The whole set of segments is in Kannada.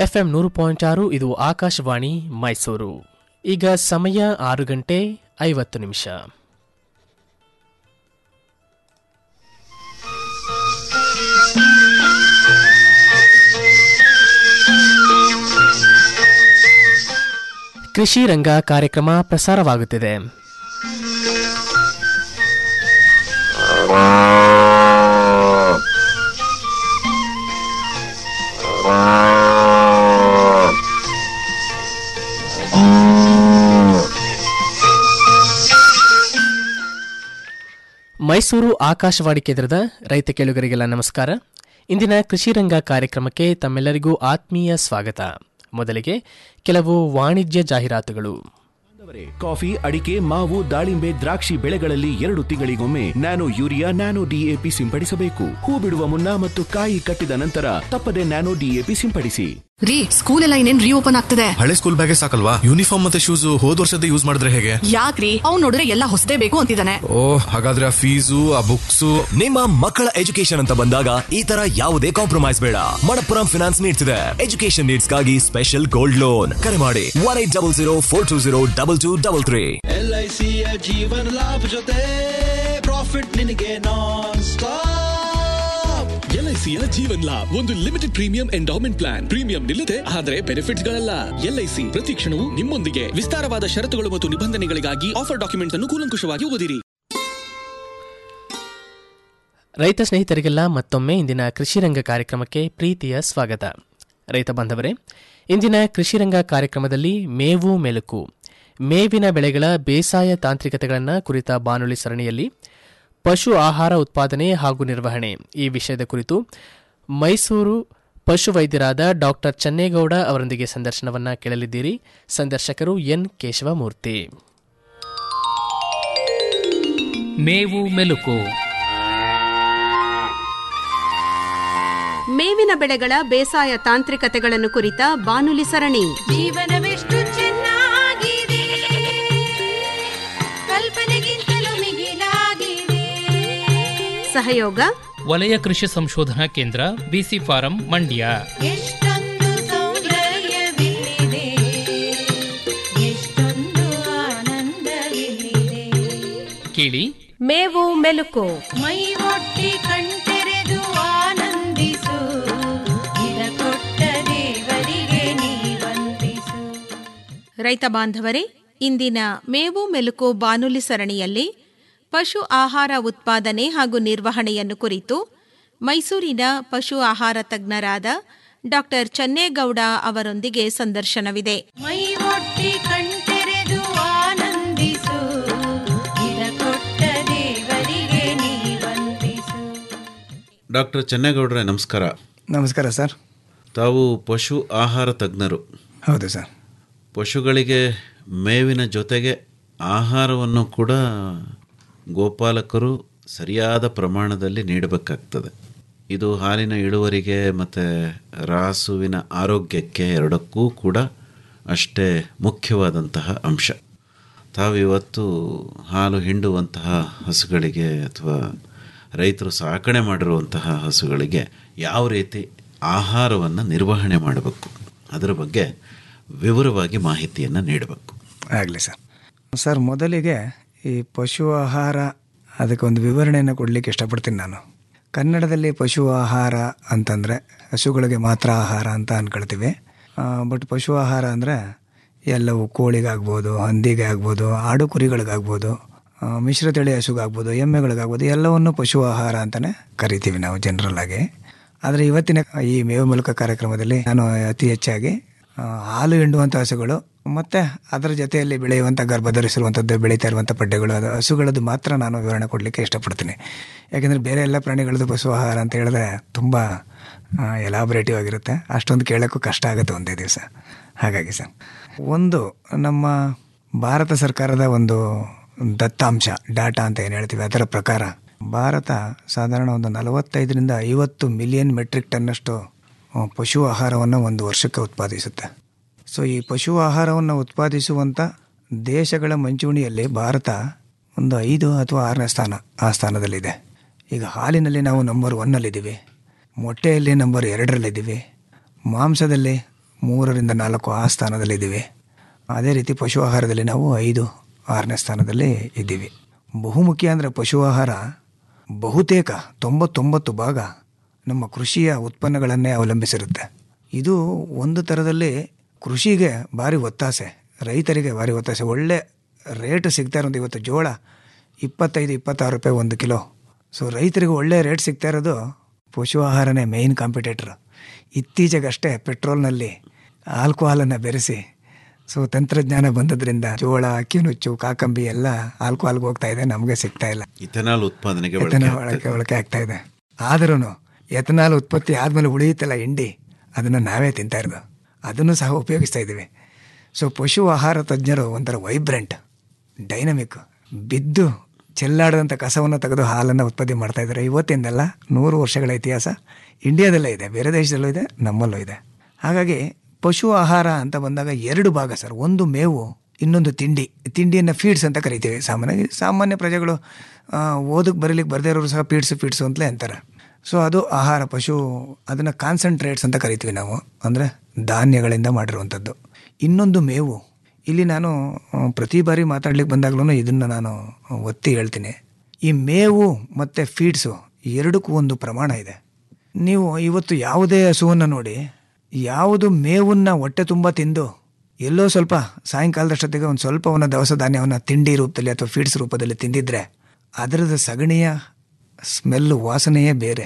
ಎಫ್ಎಂ ನೂರು ಪಾಯಿಂಟ್ ಆರು ಇದು ಆಕಾಶವಾಣಿ ಮೈಸೂರು ಈಗ ಸಮಯ ಆರು ಗಂಟೆ ಐವತ್ತು ನಿಮಿಷ ಕೃಷಿ ರಂಗ ಕಾರ್ಯಕ್ರಮ ಪ್ರಸಾರವಾಗುತ್ತಿದೆ ಮೈಸೂರು ಆಕಾಶವಾಣಿ ಕೇಂದ್ರದ ರೈತ ಕೇಳುಗರಿಗೆಲ್ಲ ನಮಸ್ಕಾರ ಇಂದಿನ ಕೃಷಿ ರಂಗ ಕಾರ್ಯಕ್ರಮಕ್ಕೆ ತಮ್ಮೆಲ್ಲರಿಗೂ ಆತ್ಮೀಯ ಸ್ವಾಗತ ಮೊದಲಿಗೆ ಕೆಲವು ವಾಣಿಜ್ಯ ಜಾಹೀರಾತುಗಳು ಬಾಂಧವರೇ, ಕಾಫಿ ಅಡಿಕೆ ಮಾವು ದಾಳಿಂಬೆ ದ್ರಾಕ್ಷಿ ಬೆಳೆಗಳಲ್ಲಿ ಎರಡು ತಿಂಗಳಿಗೊಮ್ಮೆ ನ್ಯಾನೋ ಯೂರಿಯಾ ನ್ಯಾನೋ ಡಿಎಪಿ ಸಿಂಪಡಿಸಬೇಕು ಹೂ ಬಿಡುವ ಮುನ್ನ ಮತ್ತು ಕಾಯಿ ಕಟ್ಟಿದ ನಂತರ ತಪ್ಪದೆ ನ್ಯಾನೋ ಡಿಎಪಿ ಸಿಂಪಡಿಸಿ ರೀ ಸ್ಕೂಲ್ ಎಲ್ಲ ಇನ್ನೇನ್ ರೀಓಪನ್ ಆಗ್ತದೆ ಹಳೆ ಸ್ಕೂಲ್ ಬ್ಯಾಗೇ ಸಾಕಲ್ವಾ ಯೂನಿಫಾರ್ಮ್ ಮತ್ತೆ ಶೂಸ್ ಹೋದ್ ವರ್ಷದ ಯೂಸ್ ಮಾಡಿದ್ರೆ ಹೇಗೆ ಯಾಕ್ರಿ ಅವ್ನ್ ನೋಡಿದ್ರೆ ಎಲ್ಲ ಹೊಸದೇ ಬೇಕು ಅಂತಿದ್ದಾನೆ ಓ ಹಾಗಾದ್ರೆ ಆ ಫೀಸು ಆ ಬುಕ್ಸ್ ನಿಮ್ಮ ಮಕ್ಕಳ ಎಜುಕೇಶನ್ ಅಂತ ಬಂದಾಗ ಈ ತರ ಯಾವುದೇ ಕಾಂಪ್ರಮೈಸ್ ಬೇಡ ಮಣಪ್ಪುರಂ ಫಿನಾನ್ಸ್ ನೀಡ್ಸ್ ಇದೆ ಎಜುಕೇಶನ್ ನೀಡ್ಸ್ ಗಾಗಿ ಸ್ಪೆಷಲ್ ಗೋಲ್ಡ್ ಲೋನ್ ಕರೆ ಮಾಡಿ one eight double zero four two zero double two double three ಎಲ್ಐಸಿಯ ಜೀವನ ಲಾಭ ಜೊತೆ ಪ್ರಾಫಿಟ್ ನಿನಗೆ ನಾನ್ ಸ್ಟಾಪ್ ಎಲ್ಐಸಿಯ ಜೀವನ್ ಲಾಭ್ ಒಂದು limited premium endowment plan premium ನಿಲ್ಲದೆ ಆದರೆ ಬೆನಿಫಿಟ್ಸ್ ಗಳಲ್ಲ ಎಲ್ಐಸಿ ಪ್ರತಿ ಕ್ಷಣವೂ ನಿಮ್ಮೊಂದಿಗೆ ವಿಸ್ತಾರವಾದ ಷರತ್ತುಗಳು ಮತ್ತು ನಿಬಂಧನೆಗಳಿಗಾಗಿ ಆಫರ್ ಡಾಕ್ಯುಮೆಂಟ್ಸ್ ಅನ್ನು ಕೂಲಂಕುಷವಾಗಿ ಓದಿರಿ ರೈತ ಸ್ನೇಹಿತರಿಗೆಲ್ಲ ಮತ್ತೊಮ್ಮೆ ಇಂದಿನ ಕೃಷಿ ರಂಗ ಕಾರ್ಯಕ್ರಮಕ್ಕೆ ಪ್ರೀತಿಯ ಸ್ವಾಗತ ರೈತ ಬಾಂಧವರೇ ಇಂದಿನ ಕೃಷಿ ರಂಗ ಕಾರ್ಯಕ್ರಮದಲ್ಲಿ ಮೇವು ಮೆಲುಕು ಮೇವಿನ ಬೆಳೆಗಳ ಬೇಸಾಯ ತಾಂತ್ರಿಕತೆಗಳನ್ನು ಕುರಿತ ಬಾನುಲಿ ಸರಣಿಯಲ್ಲಿ ಪಶು ಆಹಾರ ಉತ್ಪಾದನೆ ಹಾಗೂ ನಿರ್ವಹಣೆ ಈ ವಿಷಯದ ಕುರಿತು ಮೈಸೂರು ಪಶು ವೈದ್ಯರಾದ ಡಾಕ್ಟರ್ ಚನ್ನೇಗೌಡ ಅವರೊಂದಿಗೆ ಸಂದರ್ಶನವನ್ನ ಕೇಳಲಿದ್ದೀರಿ ಸಂದರ್ಶಕರು ಎನ್ ಕೇಶವಮೂರ್ತಿ ಮೇವು ಮೆಲುಕು ಮೇವಿನ ಬೆಳೆಗಳ ಬೇಸಾಯ ತಾಂತ್ರಿಕತೆಗಳನ್ನು ಕುರಿತ ಬಾನುಲಿ ಸರಣಿ ಜೀವನವೆಷ್ಟು ಚೆನ್ನಾಗಿದೆ ಕಲ್ಪನೆಗಿಂತಲೂ ಮಿಗಿಲಾಗಿದೆ ಸಹಯೋಗ ವಲಯ ಕೃಷಿ ಸಂಶೋಧನಾ ಕೇಂದ್ರ ಬಿಸಿ ಫಾರಂ ಮಂಡ್ಯ ಎಷ್ಟೊಂದು ಸೌಂದರ್ಯವಿಲ್ಲಿದೆ ಎಷ್ಟೊಂದು ಆನಂದವಿಲ್ಲಿದೆ ಕೇಳಿ ಮೇವು ಮೆಲುಕು ಮೈ ಒಟ್ಟಿ ಕಣ್ತೆರೆದು ಆನಂದಿಸು ಇದ ಕೊಟ್ಟ ದೇವರಿಗೆ ನೀ ವಂದಿಸು ರೈತ ಬಾಂಧವರೇ ಇಂದಿನ ಮೇವು ಮೆಲುಕು ಬಾನುಲಿ ಸರಣಿಯಲ್ಲಿ ಪಶು ಆಹಾರ ಉತ್ಪಾದನೆ ಹಾಗೂ ನಿರ್ವಹಣೆಯನ್ನು ಕುರಿತು ಮೈಸೂರಿನ ಪಶು ಆಹಾರ ತಜ್ಞರಾದ ಡಾಕ್ಟರ್ ಚನ್ನೇಗೌಡ ಅವರೊಂದಿಗೆ ಸಂದರ್ಶನವಿದೆ ಮೈ ಒಟ್ಟಿ ಕಣ್ತೆರೆದು ಆನಂದಿಸು ಇದ ಕೊಟ್ಟ ದೇವರಿಗೆ ನೀ ವಂದಿಸು ಡಾಕ್ಟರ್ ಚೆನ್ನೇಗೌಡ್ರೆ ನಮಸ್ಕಾರ ನಮಸ್ಕಾರ ಸರ್ ತಾವು ಪಶು ಆಹಾರ ತಜ್ಞರು ಹೌದು ಸರ್ ಪಶುಗಳಿಗೆ ಮೇವಿನ ಜೊತೆಗೆ ಆಹಾರವನ್ನು ಕೂಡ ಗೋಪಾಲಕರು ಸರಿಯಾದ ಪ್ರಮಾಣದಲ್ಲಿ ನೀಡಬೇಕಾಗ್ತದೆ ಇದು ಹಾಲಿನ ಇಳುವರಿಗೆ ಮತ್ತು ರಾಸುವಿನ ಆರೋಗ್ಯಕ್ಕೆ ಎರಡಕ್ಕೂ ಕೂಡ ಅಷ್ಟೇ ಮುಖ್ಯವಾದಂತಹ ಅಂಶ ತಾವಿವತ್ತು ಹಾಲು ಹಿಂಡುವಂತಹ ಹಸುಗಳಿಗೆ ಅಥವಾ ರೈತರು ಸಾಕಣೆ ಮಾಡಿರುವಂತಹ ಹಸುಗಳಿಗೆ ಯಾವ ರೀತಿ ಆಹಾರವನ್ನು ನಿರ್ವಹಣೆ ಮಾಡಬೇಕು ಅದರ ಬಗ್ಗೆ ವಿವರವಾಗಿ ಮಾಹಿತಿಯನ್ನು ನೀಡಬೇಕು ಆಗಲಿ ಸರ್ ಸರ್ ಮೊದಲಿಗೆ ಈ ಪಶು ಆಹಾರ ಅದಕ್ಕೆ ಒಂದು ವಿವರಣೆಯನ್ನು ಕೊಡಲಿಕ್ಕೆ ಇಷ್ಟಪಡ್ತೀನಿ ನಾನು ಕನ್ನಡದಲ್ಲಿ ಪಶು ಆಹಾರ ಅಂತಂದರೆ ಹಸುಗಳಿಗೆ ಮಾತ್ರ ಆಹಾರ ಅಂತ ಅಂದ್ಕೊಳ್ತೀವಿ ಬಟ್ ಪಶು ಆಹಾರ ಅಂದರೆ ಎಲ್ಲವೂ ಕೋಳಿಗಾಗ್ಬೋದು ಹಂದಿಗೆ ಆಗ್ಬೋದು ಆಡು ಕುರಿಗಳಿಗಾಗ್ಬೋದು ಆ, ಮಿಶ್ರತಳಿ ಹಸುಗಾಗ್ಬೋದು ಎಮ್ಮೆಗಳಿಗಾಗ್ಬೋದು ಎಲ್ಲವನ್ನು ಪಶು ಆಹಾರ ಅಂತಲೇ ಕರಿತೀವಿ ನಾವು ಜನರಲ್ ಆಗಿ ಆದರೆ ಇವತ್ತಿನ ಈ ಮೇವು ಮೂಲಕ ಕಾರ್ಯಕ್ರಮದಲ್ಲಿ ನಾನು ಅತಿ ಹೆಚ್ಚಾಗಿ ಆ, ಹಾಲು ಹಿಂಡುವಂಥ ಹಸುಗಳು ಮತ್ತು ಅದರ ಜೊತೆಯಲ್ಲಿ ಬೆಳೆಯುವಂಥ ಗರ್ಭ ಧರಿಸಿರುವಂಥದ್ದು ಬೆಳೀತಾ ಇರುವಂಥ ಪಡ್ಡೆಗಳು ಅದು ಹಸುಗಳದ್ದು ಮಾತ್ರ ನಾನು ವಿವರಣೆ ಕೊಡಲಿಕ್ಕೆ ಇಷ್ಟಪಡ್ತೀನಿ ಯಾಕೆಂದರೆ ಬೇರೆ ಎಲ್ಲ ಪ್ರಾಣಿಗಳದ್ದು ಪಶು ಆಹಾರ ಅಂತ ಹೇಳಿದ್ರೆ ತುಂಬ ಎಲಾಬ್ರೇಟಿವ್ ಆಗಿರುತ್ತೆ ಅಷ್ಟೊಂದು ಕೇಳೋಕ್ಕೂ ಕಷ್ಟ ಆಗುತ್ತೆ ಒಂದೇ ದಿವಸ ಹಾಗಾಗಿ ಸರ್ ಒಂದು ನಮ್ಮ ಭಾರತ ಸರ್ಕಾರದ ಒಂದು ದತ್ತಾಂಶ ಡಾಟಾ ಅಂತ ಏನು ಹೇಳ್ತೀವಿ ಅದರ ಪ್ರಕಾರ ಭಾರತ ಸಾಧಾರಣ ಒಂದು ನಲವತ್ತೈದರಿಂದ ಐವತ್ತು ಮಿಲಿಯನ್ ಮೆಟ್ರಿಕ್ ಟನ್ನಷ್ಟು ಆ, ಪಶು ಆಹಾರವನ್ನು ಒಂದು ವರ್ಷಕ್ಕೆ ಉತ್ಪಾದಿಸುತ್ತೆ ಸೊ ಈ ಪಶು ಆಹಾರವನ್ನು ಉತ್ಪಾದಿಸುವಂಥ ದೇಶಗಳ ಮಂಚೂಣಿಯಲ್ಲಿ ಭಾರತ ಒಂದು ಐದು ಅಥವಾ ಆರನೇ ಸ್ಥಾನ ಆ ಸ್ಥಾನದಲ್ಲಿದೆ ಈಗ ಹಾಲಿನಲ್ಲಿ ನಾವು ನಂಬರ್ ಒನ್ನಲ್ಲಿದ್ದೀವಿ ಮೊಟ್ಟೆಯಲ್ಲಿ ನಂಬರ್ ಎರಡರಲ್ಲಿದ್ದೀವಿ ಮಾಂಸದಲ್ಲಿ ಮೂರರಿಂದ ನಾಲ್ಕು ಆ ಸ್ಥಾನದಲ್ಲಿದ್ದೀವಿ ಅದೇ ರೀತಿ ಪಶು ಆಹಾರದಲ್ಲಿ ನಾವು ಐದು ಆರನೇ ಸ್ಥಾನದಲ್ಲಿ ಇದ್ದೀವಿ ಬಹುಮುಖ್ಯ ಅಂದರೆ ಪಶು ಆಹಾರ ಬಹುತೇಕ ತೊಂಬತ್ತೊಂಬತ್ತು ಭಾಗ ನಮ್ಮ ಕೃಷಿಯ ಉತ್ಪನ್ನಗಳನ್ನೇ ಅವಲಂಬಿಸಿರುತ್ತೆ ಇದು ಒಂದು ಥರದಲ್ಲಿ ಕೃಷಿಗೆ ಭಾರಿ ಒತ್ತಾಸೆ ರೈತರಿಗೆ ಭಾರಿ ಒತ್ತಾಸೆ ಒಳ್ಳೆ ರೇಟ್ ಸಿಗ್ತಾ ಇರೋದು ಇವತ್ತು ಜೋಳ ಇಪ್ಪತ್ತೈದು ಇಪ್ಪತ್ತಾರು ರೂಪಾಯಿ ಒಂದು ಕಿಲೋ ಸೊ ರೈತರಿಗೆ ಒಳ್ಳೆ ರೇಟ್ ಸಿಗ್ತಾ ಇರೋದು ಪಶು ಆಹಾರನೇ ಮೇಯ್ನ್ ಕಾಂಪಿಟೇಟ್ರು ಇತ್ತೀಚೆಗಷ್ಟೇ ಪೆಟ್ರೋಲ್ನಲ್ಲಿ ಆಲ್ಕೋಹಾಲನ್ನು ಬೆರೆಸಿ ಸೊ ತಂತ್ರಜ್ಞಾನ ಬಂದದ್ರಿಂದ ಜೋಳ ಅಕ್ಕಿ ನುಚ್ಚು ಕಾಕಂಬಿ ಎಲ್ಲ ಆಲ್ಕೋಹಾಲ್ಗೆ ಹೋಗ್ತಾ ಇದೆ ನಮಗೆ ಸಿಗ್ತಾ ಇಲ್ಲ ಇಥೆನಾಲ್ ಉತ್ಪಾದನೆಗೆ ಬಳಕೆ ಎಥನಾಲ್ ಆಗ್ತದೆ. ಬಳಕೆ ಬಳಕೆ ಆಗ್ತಾ ಇದೆ ಆದ್ರೂ ಎಥನಾಲ್ ಉತ್ಪತ್ತಿ ಆದಮೇಲೆ ಉಳಿಯುತ್ತಲ್ಲ ಹಿಂಡಿ ಅದನ್ನು ನಾವೇ ತಿಂತಾ ಇರೋದು ಅದನ್ನು ಸಹ ಉಪಯೋಗಿಸ್ತಾ ಇದ್ದೀವಿ ಸೊ ಪಶು ಆಹಾರ ತಜ್ಞರು ಒಂಥರ ವೈಬ್ರೆಂಟ್ ಡೈನಮಿಕ್ ಬಿದ್ದು ಚೆಲ್ಲಾಡದಂಥ ಕಸವನ್ನು ತೆಗೆದು ಹಾಲನ್ನು ಉತ್ಪತ್ತಿ ಮಾಡ್ತಾ ಇದ್ದಾರೆ ಇವತ್ತಿಂದಲ್ಲ ನೂರು ವರ್ಷಗಳ ಇತಿಹಾಸ ಇಂಡಿಯಾದಲ್ಲೇ ಇದೆ ಬೇರೆ ದೇಶದಲ್ಲೂ ಇದೆ ನಮ್ಮಲ್ಲೂ ಇದೆ ಹಾಗಾಗಿ ಪಶು ಆಹಾರ ಅಂತ ಬಂದಾಗ ಎರಡು ಭಾಗ ಸರ್ ಒಂದು ಮೇವು ಇನ್ನೊಂದು ತಿಂಡಿ ತಿಂಡಿಯನ್ನು ಫೀಡ್ಸ್ ಅಂತ ಕರಿತೀವಿ ಸಾಮಾನ್ಯವಾಗಿ ಸಾಮಾನ್ಯ ಪ್ರಜೆಗಳು ಆ, ಓದಕ್ಕೆ ಬರೀಲಿಕ್ಕೆ ಬರದೇ ಇರೋರು ಸಹ ಫೀಡ್ಸು ಫೀಡ್ಸು ಅಂತಲೇ ಅಂತಾರೆ ಸೊ ಅದು ಆಹಾರ ಪಶು ಅದನ್ನು ಕಾನ್ಸಂಟ್ರೇಟ್ಸ್ ಅಂತ ಕರಿತೀವಿ ನಾವು ಅಂದರೆ ಧಾನ್ಯಗಳಿಂದ ಮಾಡಿರುವಂಥದ್ದು ಇನ್ನೊಂದು ಮೇವು ಇಲ್ಲಿ ನಾನು ಆ, ಪ್ರತಿ ಬಾರಿ ಮಾತಾಡ್ಲಿಕ್ಕೆ ಬಂದಾಗಲೂ ಇದನ್ನು ನಾನು ಒತ್ತಿ ಹೇಳ್ತೀನಿ ಈ ಮೇವು ಮತ್ತು ಫೀಡ್ಸು ಎರಡಕ್ಕೂ ಒಂದು ಪ್ರಮಾಣ ಇದೆ ನೀವು ಇವತ್ತು ಯಾವುದೇ ಹಸುವನ್ನು ನೋಡಿ ಯಾವುದು ಮೇವನ್ನು ಹೊಟ್ಟೆ ತುಂಬ ತಿಂದು ಎಲ್ಲೋ ಸ್ವಲ್ಪ ಸಾಯಂಕಾಲದಷ್ಟೊತ್ತಿಗೆ ಒಂದು ಸ್ವಲ್ಪವನ್ನು ದವಸ ಧಾನ್ಯವನ್ನು ತಿಂಡಿ ರೂಪದಲ್ಲಿ ಅಥವಾ ಫೀಡ್ಸ್ ರೂಪದಲ್ಲಿ ತಿಂದಿದ್ರೆ ಅದರದ ಸಗಣಿಯ ಸ್ಮೆಲ್ಲು ವಾಸನೆಯೇ ಬೇರೆ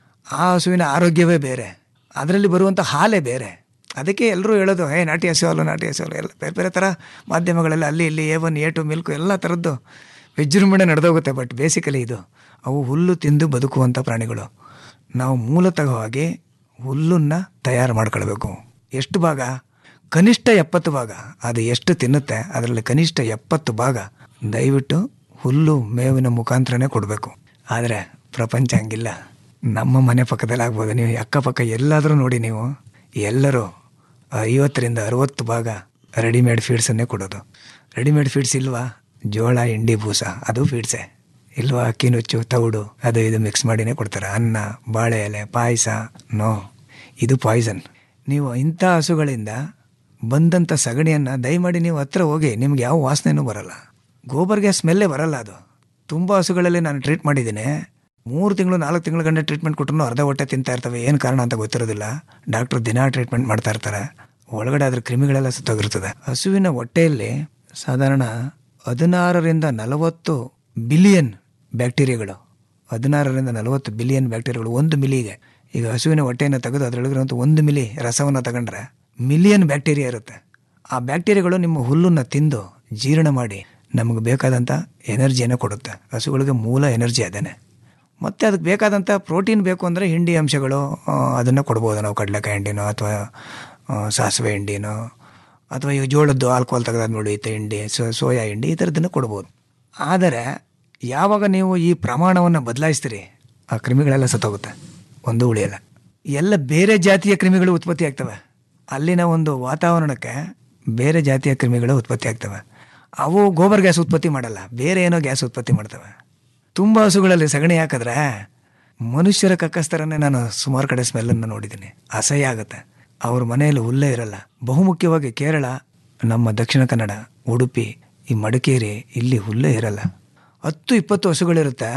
ಆ ಹಸುವಿನ ಆರೋಗ್ಯವೇ ಬೇರೆ ಅದರಲ್ಲಿ ಬರುವಂಥ ಹಾಲೇ ಬೇರೆ ಅದಕ್ಕೆ ಎಲ್ಲರೂ ಹೇಳೋದು ಹೇ ನಾಟಿ ಹಸು ಹಾಲು ನಾಟಿ ಹಸು ಹಾಲು ಎಲ್ಲ ಬೇರೆ ಬೇರೆ ಥರ ಮಾಧ್ಯಮಗಳೆಲ್ಲ ಅಲ್ಲಿ ಇಲ್ಲಿ A one A two milk ಎಲ್ಲ ಥರದ್ದು ವಿಜೃಂಭಣೆ ನಡೆದೋಗುತ್ತೆ ಬಟ್ ಬೇಸಿಕಲಿ ಇದು ಅವು ಹುಲ್ಲು ತಿಂದು ಬದುಕುವಂಥ ಪ್ರಾಣಿಗಳು ನಾವು ಮೂಲತಃವಾಗಿ ಹುಲ್ಲನ್ನು ತಯಾರು ಮಾಡ್ಕೊಳ್ಬೇಕು ಎಷ್ಟು ಭಾಗ ಕನಿಷ್ಠ ಎಪ್ಪತ್ತು ಭಾಗ ಅದು ಎಷ್ಟು ತಿನ್ನುತ್ತೆ ಅದರಲ್ಲಿ ಕನಿಷ್ಠ ಎಪ್ಪತ್ತು ಭಾಗ ದಯವಿಟ್ಟು ಹುಲ್ಲು ಮೇವಿನ ಮುಖಾಂತರನೇ ಕೊಡಬೇಕು ಆದರೆ ಪ್ರಪಂಚ ಹಂಗಿಲ್ಲ ನಮ್ಮ ಮನೆ ಪಕ್ಕದಲ್ಲಿ ಆಗ್ಬೋದು ನೀವು ಅಕ್ಕಪಕ್ಕ ಎಲ್ಲಾದರೂ ನೋಡಿ ನೀವು ಎಲ್ಲರೂ ಐವತ್ತರಿಂದ ಅರುವತ್ತು ಭಾಗ ರೆಡಿಮೇಡ್ ಫೀಡ್ಸನ್ನೇ ಕೊಡೋದು ರೆಡಿಮೇಡ್ ಫೀಡ್ಸ್ ಇಲ್ವಾ ಜೋಳ ಹಿಂಡಿ ಬೂಸ ಅದು ಫೀಡ್ಸೆ ಇಲ್ವಾ ಅಕ್ಕಿ ನುಚ್ಚು ತೌಡು ಅದು ಇದು ಮಿಕ್ಸ್ ಮಾಡಿನೇ ಕೊಡ್ತಾರೆ ಅನ್ನ ಬಾಳೆ ಎಲೆ ಪಾಯಸ ನೋ ಇದು ಪಾಯ್ಸನ್ ನೀವು ಇಂಥ ಹಸುಗಳಿಂದ ಬಂದಂಥ ಸಗಣಿಯನ್ನು ದಯಮಾಡಿ ನೀವು ಹತ್ರ ಹೋಗಿ ನಿಮ್ಗೆ ಯಾವ ವಾಸನೆನೂ ಬರಲ್ಲ ಗೋಬರ್ ಗ್ಯಾಸ್ ಸ್ಮೆಲ್ಲೇ ಬರಲ್ಲ ಅದು ತುಂಬ ಹಸುಗಳಲ್ಲಿ ನಾನು ಟ್ರೀಟ್ ಮಾಡಿದ್ದೀನಿ ಮೂರು ತಿಂಗಳು ನಾಲ್ಕು ತಿಂಗಳ ಗಂಟೆ ಟ್ರೀಟ್ಮೆಂಟ್ ಕೊಟ್ಟರು ಅರ್ಧ ಹೊಟ್ಟೆ ತಿಂತಾ ಇರ್ತವೆ ಏನು ಕಾರಣ ಅಂತ ಗೊತ್ತಿರೋದಿಲ್ಲ ಡಾಕ್ಟ್ರು ದಿನ ಟ್ರೀಟ್ಮೆಂಟ್ ಮಾಡ್ತಾ ಇರ್ತಾರೆ ಒಳಗಡೆ ಅದ್ರ ಕ್ರಿಮಿಗಳೆಲ್ಲ ಸುತ್ತೋಗಿರ್ತದೆ ಹಸುವಿನ ಹೊಟ್ಟೆಯಲ್ಲಿ ಸಾಧಾರಣ ಹದಿನಾರರಿಂದ ನಲವತ್ತು ಬಿಲಿಯನ್ ಬ್ಯಾಕ್ಟೀರಿಯಾಗಳು ಹದಿನಾರರಿಂದ ನಲವತ್ತು ಬಿಲಿಯನ್ ಬ್ಯಾಕ್ಟೀರಿಯಾಗಳು ಒಂದು ಮಿಲಿಗೆ ಈಗ ಹಸುವಿನ ಹೊಟ್ಟೆಯನ್ನು ತೆಗೆದು ಅದರೊಳಗಿರುವಂಥ ಒಂದು ಮಿಲಿ ರಸವನ್ನು ತಗೊಂಡ್ರೆ ಮಿಲಿಯನ್ ಬ್ಯಾಕ್ಟೀರಿಯಾ ಇರುತ್ತೆ ಆ ಬ್ಯಾಕ್ಟೀರಿಯಾಗಳು ನಿಮ್ಮ ಹುಲ್ಲನ್ನು ತಿಂದು ಜೀರ್ಣ ಮಾಡಿ ನಮಗೆ ಬೇಕಾದಂಥ ಎನರ್ಜಿಯನ್ನು ಕೊಡುತ್ತೆ ಹಸುಗಳಿಗೆ ಮೂಲ ಎನರ್ಜಿ ಅದೇನೆ ಮತ್ತು ಅದಕ್ಕೆ ಬೇಕಾದಂಥ ಪ್ರೋಟೀನ್ ಬೇಕು ಅಂದರೆ ಹಿಂಡಿ ಅಂಶಗಳು ಅದನ್ನು ಕೊಡ್ಬೋದು ನಾವು ಕಡಲೆಕಾಯಿ ಹಿಂಡಿನೋ ಅಥವಾ ಆ, ಸಾಸಿವೆ ಹಿಂಡಿನೋ ಅಥವಾ ಈಗ ಜೋಳದ್ದು ಆಲ್ಕೋಹಾಲ್ ತೆಗೆದಾದ್ಮೇಲೆ ಉಳಿಯುತ್ತೆ ಹಿಂಡಿ ಸೊ ಸೋಯಾ ಹಿಂಡಿ ಈ ಥರದ್ದನ್ನು ಕೊಡ್ಬೋದು ಆದರೆ ಯಾವಾಗ ನೀವು ಈ ಪ್ರಮಾಣವನ್ನು ಬದಲಾಯಿಸ್ತೀರಿ ಆ ಕ್ರಿಮಿಗಳೆಲ್ಲ ಸತ್ತೋಗುತ್ತೆ ಒಂದು ಉಳಿಯಲ್ಲ ಎಲ್ಲ ಬೇರೆ ಜಾತಿಯ ಕ್ರಿಮಿಗಳು ಉತ್ಪತ್ತಿ ಆಗ್ತವೆ ಅಲ್ಲಿನ ಒಂದು ವಾತಾವರಣಕ್ಕೆ ಬೇರೆ ಜಾತಿಯ ಕ್ರಿಮಿಗಳು ಉತ್ಪತ್ತಿ ಆಗ್ತವೆ ಅವು ಗೋಬರ್ ಗ್ಯಾಸ್ ಉತ್ಪತ್ತಿ ಮಾಡಲ್ಲ ಬೇರೆ ಏನೋ ಗ್ಯಾಸ್ ಉತ್ಪತ್ತಿ ಮಾಡ್ತವೆ ತುಂಬ ಹಸುಗಳಲ್ಲಿ ಸಗಣಿ ಹಾಕಿದ್ರೆ ಮನುಷ್ಯರ ಕಕ್ಕಸ್ತರನ್ನೇ ನಾನು ಸುಮಾರು ಕಡೆ ಸ್ಮೆಲ್ಲನ್ನು ನೋಡಿದ್ದೀನಿ ಅಸಹ್ಯ ಆಗುತ್ತೆ ಅವ್ರ ಮನೆಯಲ್ಲಿ ಹುಲ್ಲೇ ಇರಲ್ಲ ಬಹುಮುಖ್ಯವಾಗಿ ಕೇರಳ ನಮ್ಮ ದಕ್ಷಿಣ ಕನ್ನಡ ಉಡುಪಿ ಈ ಮಡಿಕೇರಿ ಇಲ್ಲಿ ಹುಲ್ಲೇ ಇರಲ್ಲ ಹತ್ತು ಇಪ್ಪತ್ತು ಹಸುಗಳಿರುತ್ತೆ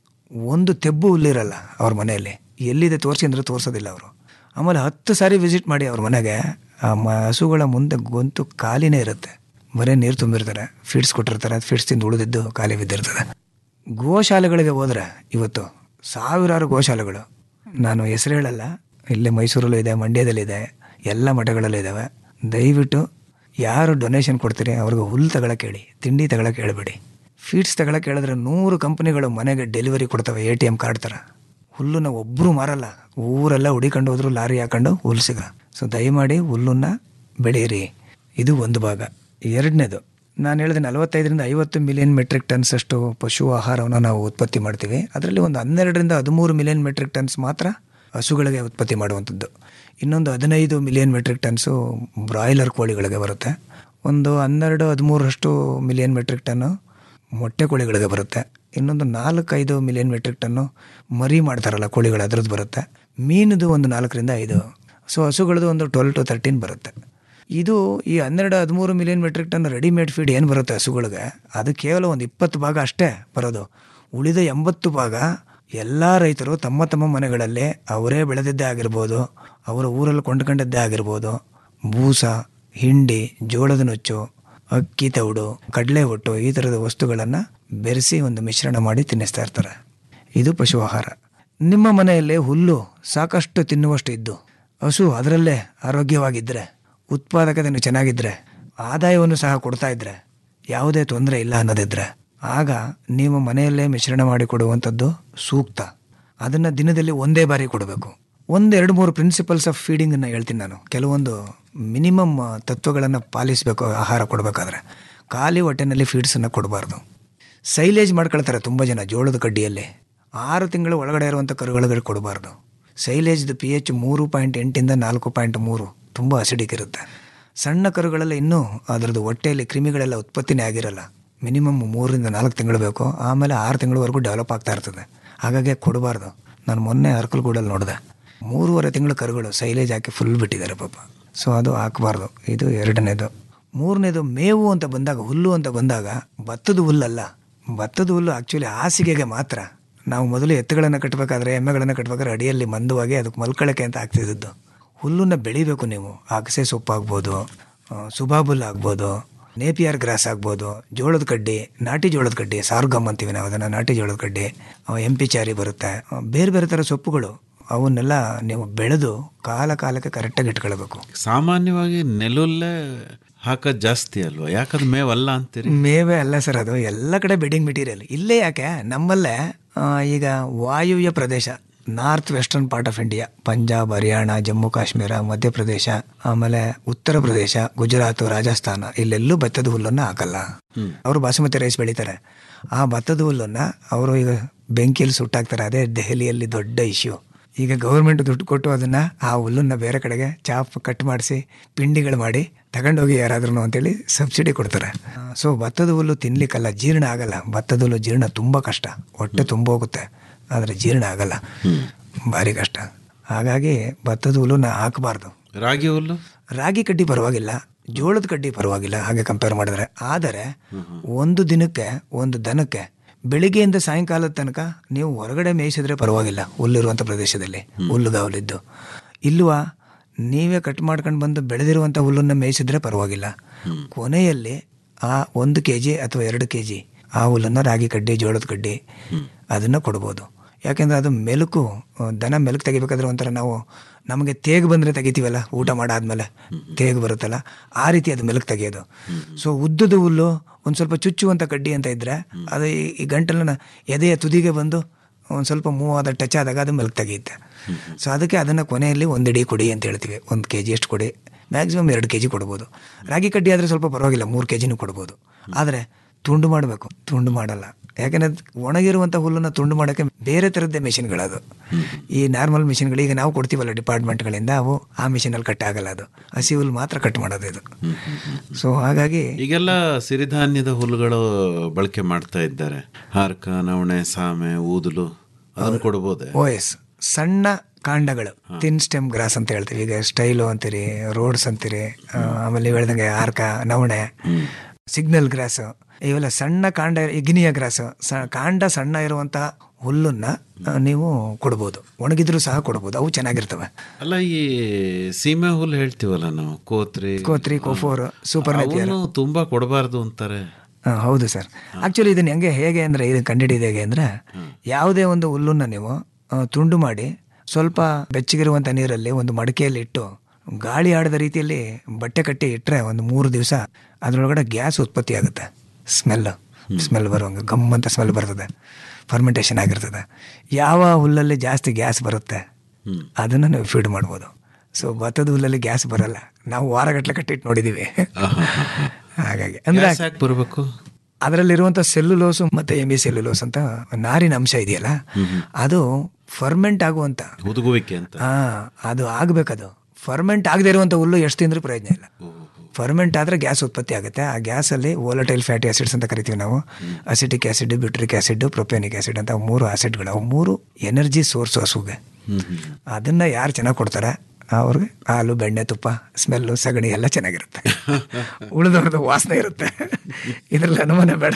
ಒಂದು ತೆಬ್ಬು ಹುಲ್ಲಿರಲ್ಲ ಅವ್ರ ಮನೆಯಲ್ಲಿ ಎಲ್ಲಿದೆ ತೋರಿಸಿ ಅಂದರೆ ತೋರಿಸೋದಿಲ್ಲ ಅವರು ಆಮೇಲೆ ಹತ್ತು ಸಾರಿ ವಿಸಿಟ್ ಮಾಡಿ ಅವ್ರ ಮನೆಗೆ ಆ ಮ ಹಸುಗಳ ಮುಂದೆ ಗೊಂತು ಖಾಲಿನೇ ಇರುತ್ತೆ ಬರೀ ನೀರು ತುಂಬಿರ್ತಾರೆ ಫೀಡ್ಸ್ ಕೊಟ್ಟಿರ್ತಾರೆ ಫೀಡ್ಸ್ ತಿಂದು ಉಳಿದಿದ್ದು ಖಾಲಿ ಬಿದ್ದಿರ್ತದೆ ಗೋಶಾಲೆಗಳಿಗೆ ಹೋದರೆ ಇವತ್ತು ಸಾವಿರಾರು ಗೋಶಾಲೆಗಳು ನಾನು ಹೆಸರು ಹೇಳಲ್ಲ ಇಲ್ಲೇ ಮೈಸೂರಲ್ಲೂ ಇದೆ ಮಂಡ್ಯದಲ್ಲಿದೆ ಎಲ್ಲ ಮಠಗಳಲ್ಲೂ ಇದ್ದಾವೆ ದಯವಿಟ್ಟು ಯಾರು ಡೊನೇಷನ್ ಕೊಡ್ತೀರಿ ಅವ್ರಿಗೆ ಹುಲ್ಲು ತಗೊಳಕ್ಕೆ ಹೇಳಿ ತಿಂಡಿ ತಗೊಳಕ್ಕೆ ಹೇಳಬೇಡಿ ಫೀಡ್ಸ್ ತಗೊಳಕ್ಕೆ ಹೇಳಿದ್ರೆ ನೂರು ಕಂಪ್ನಿಗಳು ಮನೆಗೆ ಡೆಲಿವರಿ ಕೊಡ್ತವೆ ಎ ಟಿ ಎಮ್ ಕಾರ್ಡ್ ಥರ ಹುಲ್ಲನ್ನ ಒಬ್ಬರು ಮಾರಲ್ಲ ಊರೆಲ್ಲ ಹುಡಿಕೊಂಡು ಹೋದ್ರು ಲಾರಿ ಹಾಕೊಂಡು ಹುಲ್ಲು ಸಿಗ ಸೊ ದಯಮಾಡಿ ಹುಲ್ಲನ್ನ ಬೆಳೆಯಿರಿ ಇದು ಒಂದು ಭಾಗ ಎರಡನೇದು ನಾನು ಹೇಳಿದೆ ನಲವತ್ತೈದರಿಂದ ಐವತ್ತು ಮಿಲಿಯನ್ ಮೆಟ್ರಿಕ್ ಟನ್ಸ್ ಅಷ್ಟು ಪಶು ಆಹಾರವನ್ನು ನಾವು ಉತ್ಪತ್ತಿ ಮಾಡ್ತೀವಿ ಅದರಲ್ಲಿ ಒಂದು ಹನ್ನೆರಡರಿಂದ ಹದಿಮೂರು ಮಿಲಿಯನ್ ಮೆಟ್ರಿಕ್ ಟನ್ಸ್ ಮಾತ್ರ ಹಸುಗಳಿಗೆ ಉತ್ಪತ್ತಿ ಮಾಡುವಂಥದ್ದು ಇನ್ನೊಂದು ಹದಿನೈದು ಮಿಲಿಯನ್ ಮೆಟ್ರಿಕ್ ಟನ್ಸು ಬ್ರಾಯ್ಲರ್ ಕೋಳಿಗಳಿಗೆ ಬರುತ್ತೆ ಒಂದು ಹನ್ನೆರಡು ಹದಿಮೂರಷ್ಟು ಮಿಲಿಯನ್ ಮೆಟ್ರಿಕ್ ಟನ್ನು ಮೊಟ್ಟೆ ಕೋಳಿಗಳಿಗೆ ಬರುತ್ತೆ ಇನ್ನೊಂದು ನಾಲ್ಕೈದು ಮಿಲಿಯನ್ ಮೆಟ್ರಿಕ್ ಟನ್ನು ಮರಿ ಮಾಡ್ತಾರಲ್ಲ ಕೋಳಿಗಳು ಅದ್ರದ್ದು ಬರುತ್ತೆ ಮೀನುದು ಒಂದು ನಾಲ್ಕರಿಂದ ಐದು ಸೊ ಹಸುಗಳದ್ದು ಒಂದು ಟ್ವೆಲ್ ಟು ತರ್ಟೀನ್ ಬರುತ್ತೆ ಇದು ಈ ಹನ್ನೆರಡು ಹದಿಮೂರು million metric ton readymade feed ಏನು ಬರುತ್ತೆ ಹಸುಗಳಿಗೆ ಅದು ಕೇವಲ ಒಂದು ಇಪ್ಪತ್ತು ಭಾಗ ಅಷ್ಟೇ ಬರೋದು ಉಳಿದ ಎಂಬತ್ತು ಭಾಗ ಎಲ್ಲ ರೈತರು ತಮ್ಮ ತಮ್ಮ ಮನೆಗಳಲ್ಲೇ ಅವರೇ ಬೆಳೆದಿದ್ದೇ ಆಗಿರ್ಬೋದು ಅವರ ಊರಲ್ಲಿ ಕೊಂಡ್ಕೊಂಡದ್ದೇ ಆಗಿರ್ಬೋದು ಬೂಸ ಹಿಂಡಿ ಜೋಳದ ನುಚ್ಚು ಅಕ್ಕಿ ತೌಡು ಕಡಲೆ ಒಟ್ಟು ಈ ಥರದ ವಸ್ತುಗಳನ್ನು ಬೆರೆಸಿ ಒಂದು ಮಿಶ್ರಣ ಮಾಡಿ ತಿನ್ನಿಸ್ತಾ ಇರ್ತಾರೆ ಇದು ಪಶು ಆಹಾರ ನಿಮ್ಮ ಮನೆಯಲ್ಲಿ ಹುಲ್ಲು ಸಾಕಷ್ಟು ತಿನ್ನುವಷ್ಟು ಇದ್ದು ಹಸು ಅದರಲ್ಲೇ ಆರೋಗ್ಯವಾಗಿದ್ದರೆ ಉತ್ಪಾದಕತೆಯನ್ನು ಚೆನ್ನಾಗಿದ್ದರೆ ಆದಾಯವನ್ನು ಸಹ ಕೊಡ್ತಾ ಇದ್ದರೆ ಯಾವುದೇ ತೊಂದರೆ ಇಲ್ಲ ಅನ್ನೋದಿದ್ರೆ ಆಗ ನೀವು ಮನೆಯಲ್ಲೇ ಮಿಶ್ರಣ ಮಾಡಿ ಕೊಡುವಂಥದ್ದು ಸೂಕ್ತ ಅದನ್ನು ದಿನದಲ್ಲಿ ಒಂದೇ ಬಾರಿ ಕೊಡಬೇಕು ಒಂದು ಎರಡು ಮೂರು ಪ್ರಿನ್ಸಿಪಲ್ಸ್ ಆಫ್ ಫೀಡಿಂಗನ್ನು ಹೇಳ್ತೀನಿ ನಾನು ಕೆಲವೊಂದು ಮಿನಿಮಮ್ ತತ್ವಗಳನ್ನು ಪಾಲಿಸಬೇಕು ಆಹಾರ ಕೊಡಬೇಕಾದ್ರೆ ಖಾಲಿ ಹೊಟ್ಟೆನಲ್ಲಿ ಫೀಡ್ಸನ್ನು ಕೊಡಬಾರ್ದು ಸೈಲೇಜ್ ಮಾಡ್ಕೊಳ್ತಾರೆ ತುಂಬ ಜನ ಜೋಳದ ಕಡ್ಡಿಯಲ್ಲಿ ಆರು ತಿಂಗಳು ಒಳಗಡೆ ಇರುವಂಥ ಕರುಗಳಿಗೆ ಕೊಡಬಾರ್ದು ಸೈಲೇಜ್ದು ಪಿ ಎಚ್ ಮೂರು ಪಾಯಿಂಟ್ ಎಂಟಿಂದ ನಾಲ್ಕು ಪಾಯಿಂಟ್ ಮೂರು ತುಂಬ ಅಸಿಡಿಕ್ ಇರುತ್ತೆ ಸಣ್ಣ ಕರುಗಳೆಲ್ಲ ಇನ್ನೂ ಅದರದ್ದು ಹೊಟ್ಟೆಯಲ್ಲಿ ಕ್ರಿಮಿಗಳೆಲ್ಲ ಉತ್ಪತ್ತಿನೇ ಆಗಿರಲ್ಲ ಮಿನಿಮಮ್ ಮೂರರಿಂದ ನಾಲ್ಕು ತಿಂಗಳು ಬೇಕು ಆಮೇಲೆ ಆರು ತಿಂಗಳವರೆಗೂ ಡೆವಲಪ್ ಆಗ್ತಾ ಇರ್ತದೆ ಹಾಗಾಗಿ ಕೊಡಬಾರ್ದು ನಾನು ಮೊನ್ನೆ ಅರ್ಕಲ್ಗೂಡಲ್ಲಿ ನೋಡಿದೆ ಮೂರುವರೆ ತಿಂಗಳು ಕರುಗಳು ಸೈಲೇಜ್ ಹಾಕಿ ಫುಲ್ ಬಿಟ್ಟಿದ್ದಾರೆ ಪಾಪ ಸೊ ಅದು ಹಾಕಬಾರ್ದು ಇದು ಎರಡನೇದು ಮೂರನೇದು ಮೇವು ಅಂತ ಬಂದಾಗ ಹುಲ್ಲು ಅಂತ ಬಂದಾಗ ಭತ್ತದ ಹುಲ್ಲಲ್ಲ ಭತ್ತದ ಹುಲ್ಲು ಆ್ಯಕ್ಚುಲಿ ಹಾಸಿಗೆಗೆ ಮಾತ್ರ ನಾವು ಮೊದಲು ಎತ್ತುಗಳನ್ನು ಕಟ್ಟಬೇಕಾದ್ರೆ ಎಮ್ಮೆಗಳನ್ನು ಕಟ್ಟಬೇಕಾದ್ರೆ ಅಡಿಯಲ್ಲಿ ಮಂದವಾಗಿ ಅದಕ್ಕೆ ಮಲ್ಕೊಳ್ಳೋಕ್ಕೆ ಅಂತ ಆಗ್ತಿದ್ದದ್ದು ಹುಲ್ಲನ್ನು ಬೆಳಿಬೇಕು ನೀವು ಅಗಸೆ ಸೊಪ್ಪು ಆಗ್ಬೋದು ಆ, ಸುಬಾಬುಲ್ ಆಗ್ಬೋದು ನೇಪಿಯರ್ ಗ್ರಾಸ್ ಆಗ್ಬೋದು ಜೋಳದ ಕಡ್ಡಿ ನಾಟಿ ಜೋಳದ ಕಡ್ಡಿ ಸಾರ್ಗಮ್ ಅಂತೀವಿ ನಾವು ಅದನ್ನು ನಾಟಿ ಜೋಳದ ಕಡ್ಡಿ ಎಂ ಪಿ ಚಾರಿ ಬರುತ್ತೆ ಆ, ಬೇರೆ ಬೇರೆ ಥರ ಸೊಪ್ಪುಗಳು ಅವನ್ನೆಲ್ಲ ನೀವು ಬೆಳೆದು ಕಾಲ ಕಾಲಕ್ಕೆ ಕರೆಕ್ಟಾಗಿ ಇಟ್ಕೊಳ್ಬೇಕು ಸಾಮಾನ್ಯವಾಗಿ ನೆಲುಲ್ಲೇ ಹಾಕೋದು ಜಾಸ್ತಿ ಅಲ್ವಾ ಯಾಕಂದ್ರೆ ಮೇವಲ್ಲ ಅಂತೀರಿ ಮೇವೆ ಅಲ್ಲ ಸರ್ ಅದು ಎಲ್ಲ ಕಡೆ ಬೆಡ್ಡಿಂಗ್ ಮೆಟೀರಿಯಲ್ ಇಲ್ಲೇ ಯಾಕೆ ನಮ್ಮಲ್ಲೇ ಆ, ಈಗ ವಾಯುವ್ಯ ಪ್ರದೇಶ north western part of India Punjab Haryana Jammu Kashmir Madhya Pradesh ಆಮೇಲೆ ಉತ್ತರ ಪ್ರದೇಶ ಗುಜರಾತ್ ರಾಜಸ್ಥಾನ ಇಲ್ಲೆಲ್ಲೂ ಭತ್ತದ ಹುಲ್ಲನ್ನು ಹಾಕಲ್ಲ ಅವರು ಬಾಸುಮತಿ ರೈಸ್ ಬೆಳೀತಾರೆ ಆ ಭತ್ತದ ಹುಲ್ಲನ್ನು ಅವರು ಈಗ ಬೆಂಕಿಯಲ್ಲಿ ಸುಟ್ಟಾಕ್ತಾರೆ ಅದೇ ದೆಹಲಿಯಲ್ಲಿ ದೊಡ್ಡ ಇಶ್ಯೂ ಈಗ ಗೌರ್ಮೆಂಟ್ ದುಡ್ಡು ಕೊಟ್ಟು ಅದನ್ನು ಆ ಹುಲ್ಲನ್ನು ಬೇರೆ ಕಡೆಗೆ ಚಾಪ್ ಕಟ್ ಮಾಡಿಸಿ ಪಿಂಡಿಗಳು ಮಾಡಿ ತಗೊಂಡೋಗಿ ಯಾರಾದ್ರೂ ಅಂತೇಳಿ ಸಬ್ಸಿಡಿ ಕೊಡ್ತಾರೆ ಸೊ ಭತ್ತದ ಹುಲ್ಲು ತಿನ್ಲಿಕ್ಕಲ್ಲ ಜೀರ್ಣ ಆಗಲ್ಲ ಭತ್ತದ ಹುಲ್ಲು ಜೀರ್ಣ ತುಂಬ ಕಷ್ಟ ಹೊಟ್ಟೆ ತುಂಬ ಹೋಗುತ್ತೆ ಆದರೆ ಜೀರ್ಣ ಆಗಲ್ಲ ಭಾರಿ ಕಷ್ಟ ಹಾಗಾಗಿ ಭತ್ತದ ಹುಲ್ಲನ್ನ ಹಾಕಬಾರ್ದು ರಾಗಿ ಹುಲ್ಲು ರಾಗಿ ಕಡ್ಡಿ ಪರವಾಗಿಲ್ಲ ಜೋಳದ ಕಡ್ಡಿ ಪರವಾಗಿಲ್ಲ ಹಾಗೆ ಕಂಪೇರ್ ಮಾಡಿದ್ರೆ ಆದರೆ ಒಂದು ದಿನಕ್ಕೆ ಒಂದು ದನಕ್ಕೆ ಬೆಳಿಗ್ಗೆಯಿಂದ ಸಾಯಂಕಾಲದ ತನಕ ನೀವು ಹೊರಗಡೆ ಮೇಯಿಸಿದ್ರೆ ಪರವಾಗಿಲ್ಲ ಹುಲ್ಲಿರುವಂಥ ಪ್ರದೇಶದಲ್ಲಿ ಹುಲ್ಲುಗಾವಲಿದ್ದು ಇಲ್ವಾ ನೀವೇ ಕಟ್ ಮಾಡ್ಕೊಂಡು ಬಂದು ಬೆಳೆದಿರುವಂಥ ಹುಲ್ಲನ್ನು ಮೇಯಿಸಿದ್ರೆ ಪರವಾಗಿಲ್ಲ ಕೊನೆಯಲ್ಲಿ ಆ ಒಂದು ಕೆ ಜಿ ಅಥವಾ ಎರಡು ಕೆ ಜಿ ಆ ಹುಲ್ಲನ್ನು ರಾಗಿ ಕಡ್ಡಿ ಜೋಳದ ಕಡ್ಡಿ ಅದನ್ನು ಕೊಡ್ಬೋದು ಯಾಕೆಂದರೆ ಅದು ಮೆಲುಕು ಆ, ದನ ಮೆಲುಕು ತೆಗಿಬೇಕಾದ್ರೆ ಒಂಥರ ನಾವು ನಮಗೆ ತೇಗು ಬಂದರೆ ತೆಗಿತೀವಲ್ಲ ಊಟ ಮಾಡಾದ್ಮೇಲೆ ತೇಗು ಬರುತ್ತಲ್ಲ ಆ ರೀತಿ ಅದು ಮೆಲುಕು ತೆಗೆಯೋದು ಸೊ ಉದ್ದದ ಹುಲ್ಲು ಒಂದು ಸ್ವಲ್ಪ ಚುಚ್ಚುವಂಥ ಕಡ್ಡಿ ಅಂತ ಇದ್ದರೆ ಅದು ಈ- ಈ ಗಂಟಲನ್ನ ಎದೆಯ ತುದಿಗೆ ಬಂದು ಒಂದು ಸ್ವಲ್ಪ ಮೂವ್ ಆದ ಟಚ್ ಆದಾಗ ಅದು ಮೆಲುಕು ತೆಗೆಯುತ್ತೆ ಸೊ ಅದಕ್ಕೆ ಅದನ್ನು ಕೊನೆಯಲ್ಲಿ ಒಂದು ಇಡೀ ಕೊಡಿ ಅಂತ ಹೇಳ್ತೀವಿ ಒಂದು ಕೆ ಜಿ ಅಷ್ಟು ಕೊಡಿ ಮ್ಯಾಕ್ಸಿಮಮ್ ಎರಡು ಕೆ ಜಿ ಕೊಡ್ಬೋದು ರಾಗಿ ಕಡ್ಡಿ ಆದರೆ ಸ್ವಲ್ಪ ಪರವಾಗಿಲ್ಲ ಮೂರು ಕೆ ಜಿನೂ ಕೊಡ್ಬೋದು ಆದರೆ ತುಂಡು ಮಾಡಬೇಕು ತುಂಡು ಮಾಡಲ್ಲ ಯಾಕಂದರೆ ಒಣಗಿರುವಂಥ ಹುಲ್ಲನ್ನು ತುಂಡು ಮಾಡೋಕ್ಕೆ ಬೇರೆ ಥರದ್ದೇ ಮಿಷಿನ್ಗಳದು ಈ ನಾರ್ಮಲ್ ಮಿಷಿನ್ಗಳು ಈಗ ನಾವು ಕೊಡ್ತೀವಲ್ಲ ಡಿಪಾರ್ಟ್ಮೆಂಟ್ಗಳಿಂದ ಅವು ಆ ಮಿಷಿನಲ್ಲಿ ಕಟ್ ಆಗಲ್ಲ ಅದು ಹಸಿ ಹುಲ್ಲು ಮಾತ್ರ ಕಟ್ ಮಾಡೋದು ಇದು ಸೊ ಹಾಗಾಗಿ ಈಗೆಲ್ಲ ಸಿರಿಧಾನ್ಯದ ಹುಲ್ಲುಗಳು ಬಳಕೆ ಮಾಡ್ತಾ ಇದ್ದಾರೆ ಹಾರ್ಕ ನವಣೆ ಸಾಮೆ ಊದಲು ಅದನ್ನು ಕೊಡ್ಬೋದೆ ಓ ಎಸ್ ಸಣ್ಣ ಕಾಂಡಗಳು ತಿನ್ ಸ್ಟೆಮ್ ಗ್ರಾಸ್ ಅಂತ ಹೇಳ್ತೀವಿ ಈಗ ಸ್ಟೈಲು ಅಂತೀರಿ ರೋಡ್ಸ್ ಅಂತೀರಿ ಆ, ಆಮೇಲೆ ನೀವು ಹೇಳ್ದಂಗೆ ಆರ್ಕ ನವಣೆ ಸಿಗ್ನಲ್ ಗ್ರಾಸ್ ಇವೆಲ್ಲ ಸಣ್ಣ ಕಾಂಡ ಈ ಗಿನಿಯ ಗ್ರಾಸ್ ಸ ಕಾಂಡ ಸಣ್ಣ ಇರುವಂಥ ಹುಲ್ಲನ್ನ ಆ, ನೀವು ಕೊಡ್ಬೋದು ಒಣಗಿದ್ರು ಸಹ ಕೊಡ್ಬೋದು ಅವು ಚೆನ್ನಾಗಿರ್ತವೆ ಅಲ್ಲ ಈ ಸೀಮೆ ಹುಲ್ಲು ಹೇಳ್ತೀವಲ್ಲ ನಾವು ಕೋತ್ರಿ ಕೋತ್ರಿ ಕೋಫೋರ್ ಸೂಪರ್ ಅವನು ತುಂಬಾ ಕೊಡಬಾರ್ದು ಅಂತಾರೆ ಆ, ಹೌದು ಸರ್ ಆ್ಯಕ್ಚುಲಿ ಇದನ್ನು ಹೆಂಗೆ ಹೇಗೆ ಅಂದರೆ ಇದನ್ನು ಕಂಡುಹಿಡಿಯೋದು ಹೇಗೆ ಅಂದರೆ ಯಾವುದೇ ಒಂದು ಹುಲ್ಲನ್ನು ನೀವು ಆ, ತುಂಡು ಮಾಡಿ ಸ್ವಲ್ಪ ಬೆಚ್ಚಗಿರುವಂಥ ನೀರಲ್ಲಿ ಒಂದು ಮಡಿಕೆಯಲ್ಲಿ ಇಟ್ಟು ಗಾಳಿ ಆಡದ ರೀತಿಯಲ್ಲಿ ಬಟ್ಟೆ ಕಟ್ಟಿ ಇಟ್ಟರೆ ಒಂದು ಮೂರು ದಿವಸ ಅದರೊಳಗಡೆ ಗ್ಯಾಸ್ ಉತ್ಪತ್ತಿ ಆಗುತ್ತೆ ಸ್ಮೆಲ್ ಸ್ಮೆಲ್ ಬರುವಂಗೆ ಗಮ್ ಅಂತ ಸ್ಮೆಲ್ ಬರ್ತದೆ ಫರ್ಮೆಂಟೇಷನ್ ಆಗಿರ್ತದೆ ಯಾವ ಹುಲ್ಲಲ್ಲಿ ಜಾಸ್ತಿ ಗ್ಯಾಸ್ ಬರುತ್ತೆ ಅದನ್ನು ನೀವು ಫೀಡ್ ಮಾಡ್ಬೋದು ಸೊ ಭತ್ತದ ಹುಲ್ಲಲ್ಲಿ ಗ್ಯಾಸ್ ಬರಲ್ಲ ನಾವು ವಾರಗಟ್ಟಲೆ ಕಟ್ಟಿಟ್ಟು ನೋಡಿದ್ದೀವಿ ಹಾಗಾಗಿ ಅಂದರೆ ಗ್ಯಾಸ್ ಯಾಕೆ ಬರಬೇಕು ಅದರಲ್ಲಿರುವಂಥ ಸೆಲ್ಯುಲೋಸು ಮತ್ತು ಎಮಿ ಸೆಲ್ಯುಲೋಸ್ ಅಂತ ನಾರಿನ ಅಂಶ ಇದೆಯಲ್ಲ ಅದು ಫರ್ಮೆಂಟ್ ಆಗುವಂಥ ಹುದುಗುವಿಕೆ ಅಂತ ಹಾ ಅದು ಆಗಬೇಕದು ಫರ್ಮೆಂಟ್ ಆಗದೆ ಇರುವಂಥ ಹುಲ್ಲು ಎಷ್ಟು ತಿಂದರೂ ಪ್ರಯೋಜನ ಇಲ್ಲ ಫರ್ಮೆಂಟ್ ಆದರೆ ಗ್ಯಾಸ್ ಉತ್ಪತ್ತಿ ಆಗುತ್ತೆ ಆ ಗ್ಯಾಸಲ್ಲಿ ವೋಲಟೈಲ್ ಫ್ಯಾಟಿ ಆಸಿಡ್ಸ್ ಅಂತ ಕರಿತೀವಿ ನಾವು acetic acid butyric acid propionic acid ಅಂತ ಅವು ಮೂರು ಆಸಿಡ್ಗಳು ಅವು ಮೂರು ಎನರ್ಜಿ ಸೋರ್ಸ್ ಹಸುಗೆ ಅದನ್ನು ಯಾರು ಚೆನ್ನಾಗಿ ಕೊಡ್ತಾರೆ ಅವ್ರಿಗೆ ಹಾಲು ಬೆಣ್ಣೆ ತುಪ್ಪ ಸ್ಮೆಲ್ಲು ಸಗಣಿ ಎಲ್ಲ ಚೆನ್ನಾಗಿರುತ್ತೆ ಉಳಿದವ್ರದ್ದು ವಾಸನೆ ಇರುತ್ತೆ ಇದರಲ್ಲಿ ಅನುಮಾನ ಬೇಡ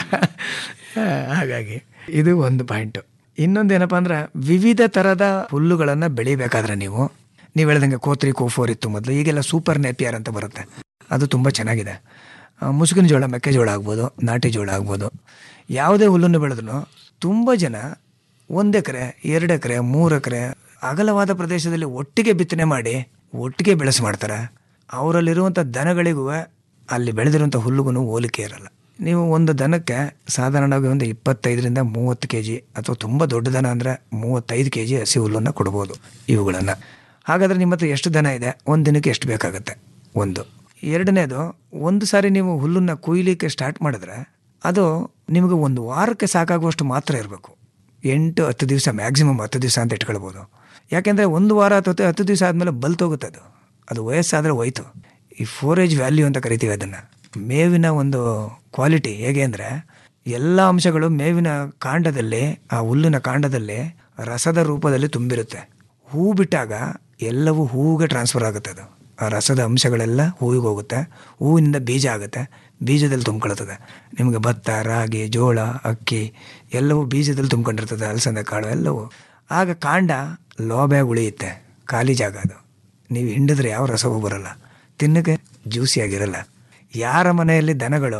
ಆ, ಹಾಗಾಗಿ ಇದು ಒಂದು ಪಾಯಿಂಟು ಇನ್ನೊಂದು ಏನಪ್ಪ ಅಂದ್ರೆ ವಿವಿಧ ಥರದ ಹುಲ್ಲುಗಳನ್ನು ಬೆಳಿಬೇಕಾದ್ರೆ ನೀವು ನೀವು ಹೇಳ್ದಂಗೆ ಕೋತ್ರಿ ಕೋಫೋರ್ ಇತ್ತು ಮೊದಲು ಈಗೆಲ್ಲ ಸೂಪರ್ ನೇಪಿಯರ್ ಅಂತ ಬರುತ್ತೆ ಅದು ತುಂಬ ಚೆನ್ನಾಗಿದೆ ಆ, ಮುಸುಕಿನ ಜೋಳ ಮೆಕ್ಕೆಜೋಳ ಆಗ್ಬೋದು ನಾಟಿ ಜೋಳ ಆಗ್ಬೋದು ಯಾವುದೇ ಹುಲ್ಲನ್ನು ಬೆಳೆದ್ರು ತುಂಬ ಜನ ಒಂದು ಎಕರೆ ಎರಡು ಎಕರೆ ಮೂರು ಎಕರೆ ಅಗಲವಾದ ಪ್ರದೇಶದಲ್ಲಿ ಒಟ್ಟಿಗೆ ಬಿತ್ತನೆ ಮಾಡಿ ಒಟ್ಟಿಗೆ ಬೆಳೆಸಿ ಮಾಡ್ತಾರೆ ಅವರಲ್ಲಿರುವಂಥ ದನಗಳಿಗೂ ಅಲ್ಲಿ ಬೆಳೆದಿರುವಂಥ ಹುಲ್ಲುಗೂ ಹೋಲಿಕೆ ಇರಲ್ಲ ನೀವು ಒಂದು ದನಕ್ಕೆ ಸಾಧಾರಣವಾಗಿ ಒಂದು ಇಪ್ಪತ್ತೈದರಿಂದ ಮೂವತ್ತು ಕೆ ಜಿ ಅಥವಾ ತುಂಬ ದೊಡ್ಡ ದನ ಅಂದರೆ ಮೂವತ್ತೈದು ಕೆ ಜಿ ಹಸಿ ಹುಲ್ಲನ್ನು ಕೊಡ್ಬೋದು ಇವುಗಳನ್ನು ಹಾಗಾದರೆ ನಿಮ್ಮ ಹತ್ರ ಎಷ್ಟು ದನ ಇದೆ ಒಂದು ದಿನಕ್ಕೆ ಎಷ್ಟು ಬೇಕಾಗುತ್ತೆ ಒಂದು ಎರಡನೇದು ಒಂದು ಸಾರಿ ನೀವು ಹುಲ್ಲನ್ನು ಕುಯ್ಲಿಕ್ಕೆ ಸ್ಟಾರ್ಟ್ ಮಾಡಿದ್ರೆ ಅದು ನಿಮಗೆ ಒಂದು ವಾರಕ್ಕೆ ಸಾಕಾಗುವಷ್ಟು ಮಾತ್ರ ಇರಬೇಕು ಎಂಟು ಹತ್ತು ದಿವಸ ಮ್ಯಾಕ್ಸಿಮಮ್ ಹತ್ತು ದಿವಸ ಅಂತ ಇಟ್ಕೊಳ್ಬೋದು ಯಾಕೆಂದರೆ ಒಂದು ವಾರ ಅಥವಾ ಹತ್ತು ದಿವಸ ಆದಮೇಲೆ ಬಲ್ತೋಗುತ್ತೆ ಅದು ಅದು ವಯಸ್ಸಾದರೆ ಹೋಯ್ತು ಈ ಫೋರೇಜ್ ವ್ಯಾಲ್ಯೂ ಅಂತ ಕರಿತೀವಿ ಅದನ್ನು ಮೇವಿನ ಒಂದು ಕ್ವಾಲಿಟಿ ಹೇಗೆ ಅಂದರೆ ಎಲ್ಲ ಅಂಶಗಳು ಮೇವಿನ ಕಾಂಡದಲ್ಲಿ ಆ ಹುಲ್ಲಿನ ಕಾಂಡದಲ್ಲಿ ರಸದ ರೂಪದಲ್ಲಿ ತುಂಬಿರುತ್ತೆ ಹೂ ಬಿಟ್ಟಾಗ ಎಲ್ಲವೂ ಹೂವಿಗೆ ಟ್ರಾನ್ಸ್ಫರ್ ಆಗುತ್ತೆ ಅದು ಆ ರಸದ ಅಂಶಗಳೆಲ್ಲ ಹೂವಿಗೆ ಹೋಗುತ್ತೆ ಹೂವಿನಿಂದ ಬೀಜ ಆಗುತ್ತೆ ಬೀಜದಲ್ಲಿ ತುಂಬ್ಕೊಳ್ತದೆ ನಿಮಗೆ ಭತ್ತ ರಾಗಿ ಜೋಳ ಅಕ್ಕಿ ಎಲ್ಲವೂ ಬೀಜದಲ್ಲಿ ತುಂಬ್ಕೊಂಡಿರ್ತದೆ ಅಲಸಂದೆ ಕಾಳು ಎಲ್ಲವೂ ಆಗ ಕಾಂಡ ಲೋಬೆಯಾಗಿ ಉಳಿಯುತ್ತೆ ಖಾಲಿ ಜಾಗ ಅದು ನೀವು ಹಿಂಡಿದ್ರೆ ಯಾವ ರಸವೂ ಬರಲ್ಲ ತಿನ್ನಕ್ಕೆ ಜ್ಯೂಸಿಯಾಗಿರಲ್ಲ ಯಾರ ಮನೆಯಲ್ಲಿ ದನಗಳು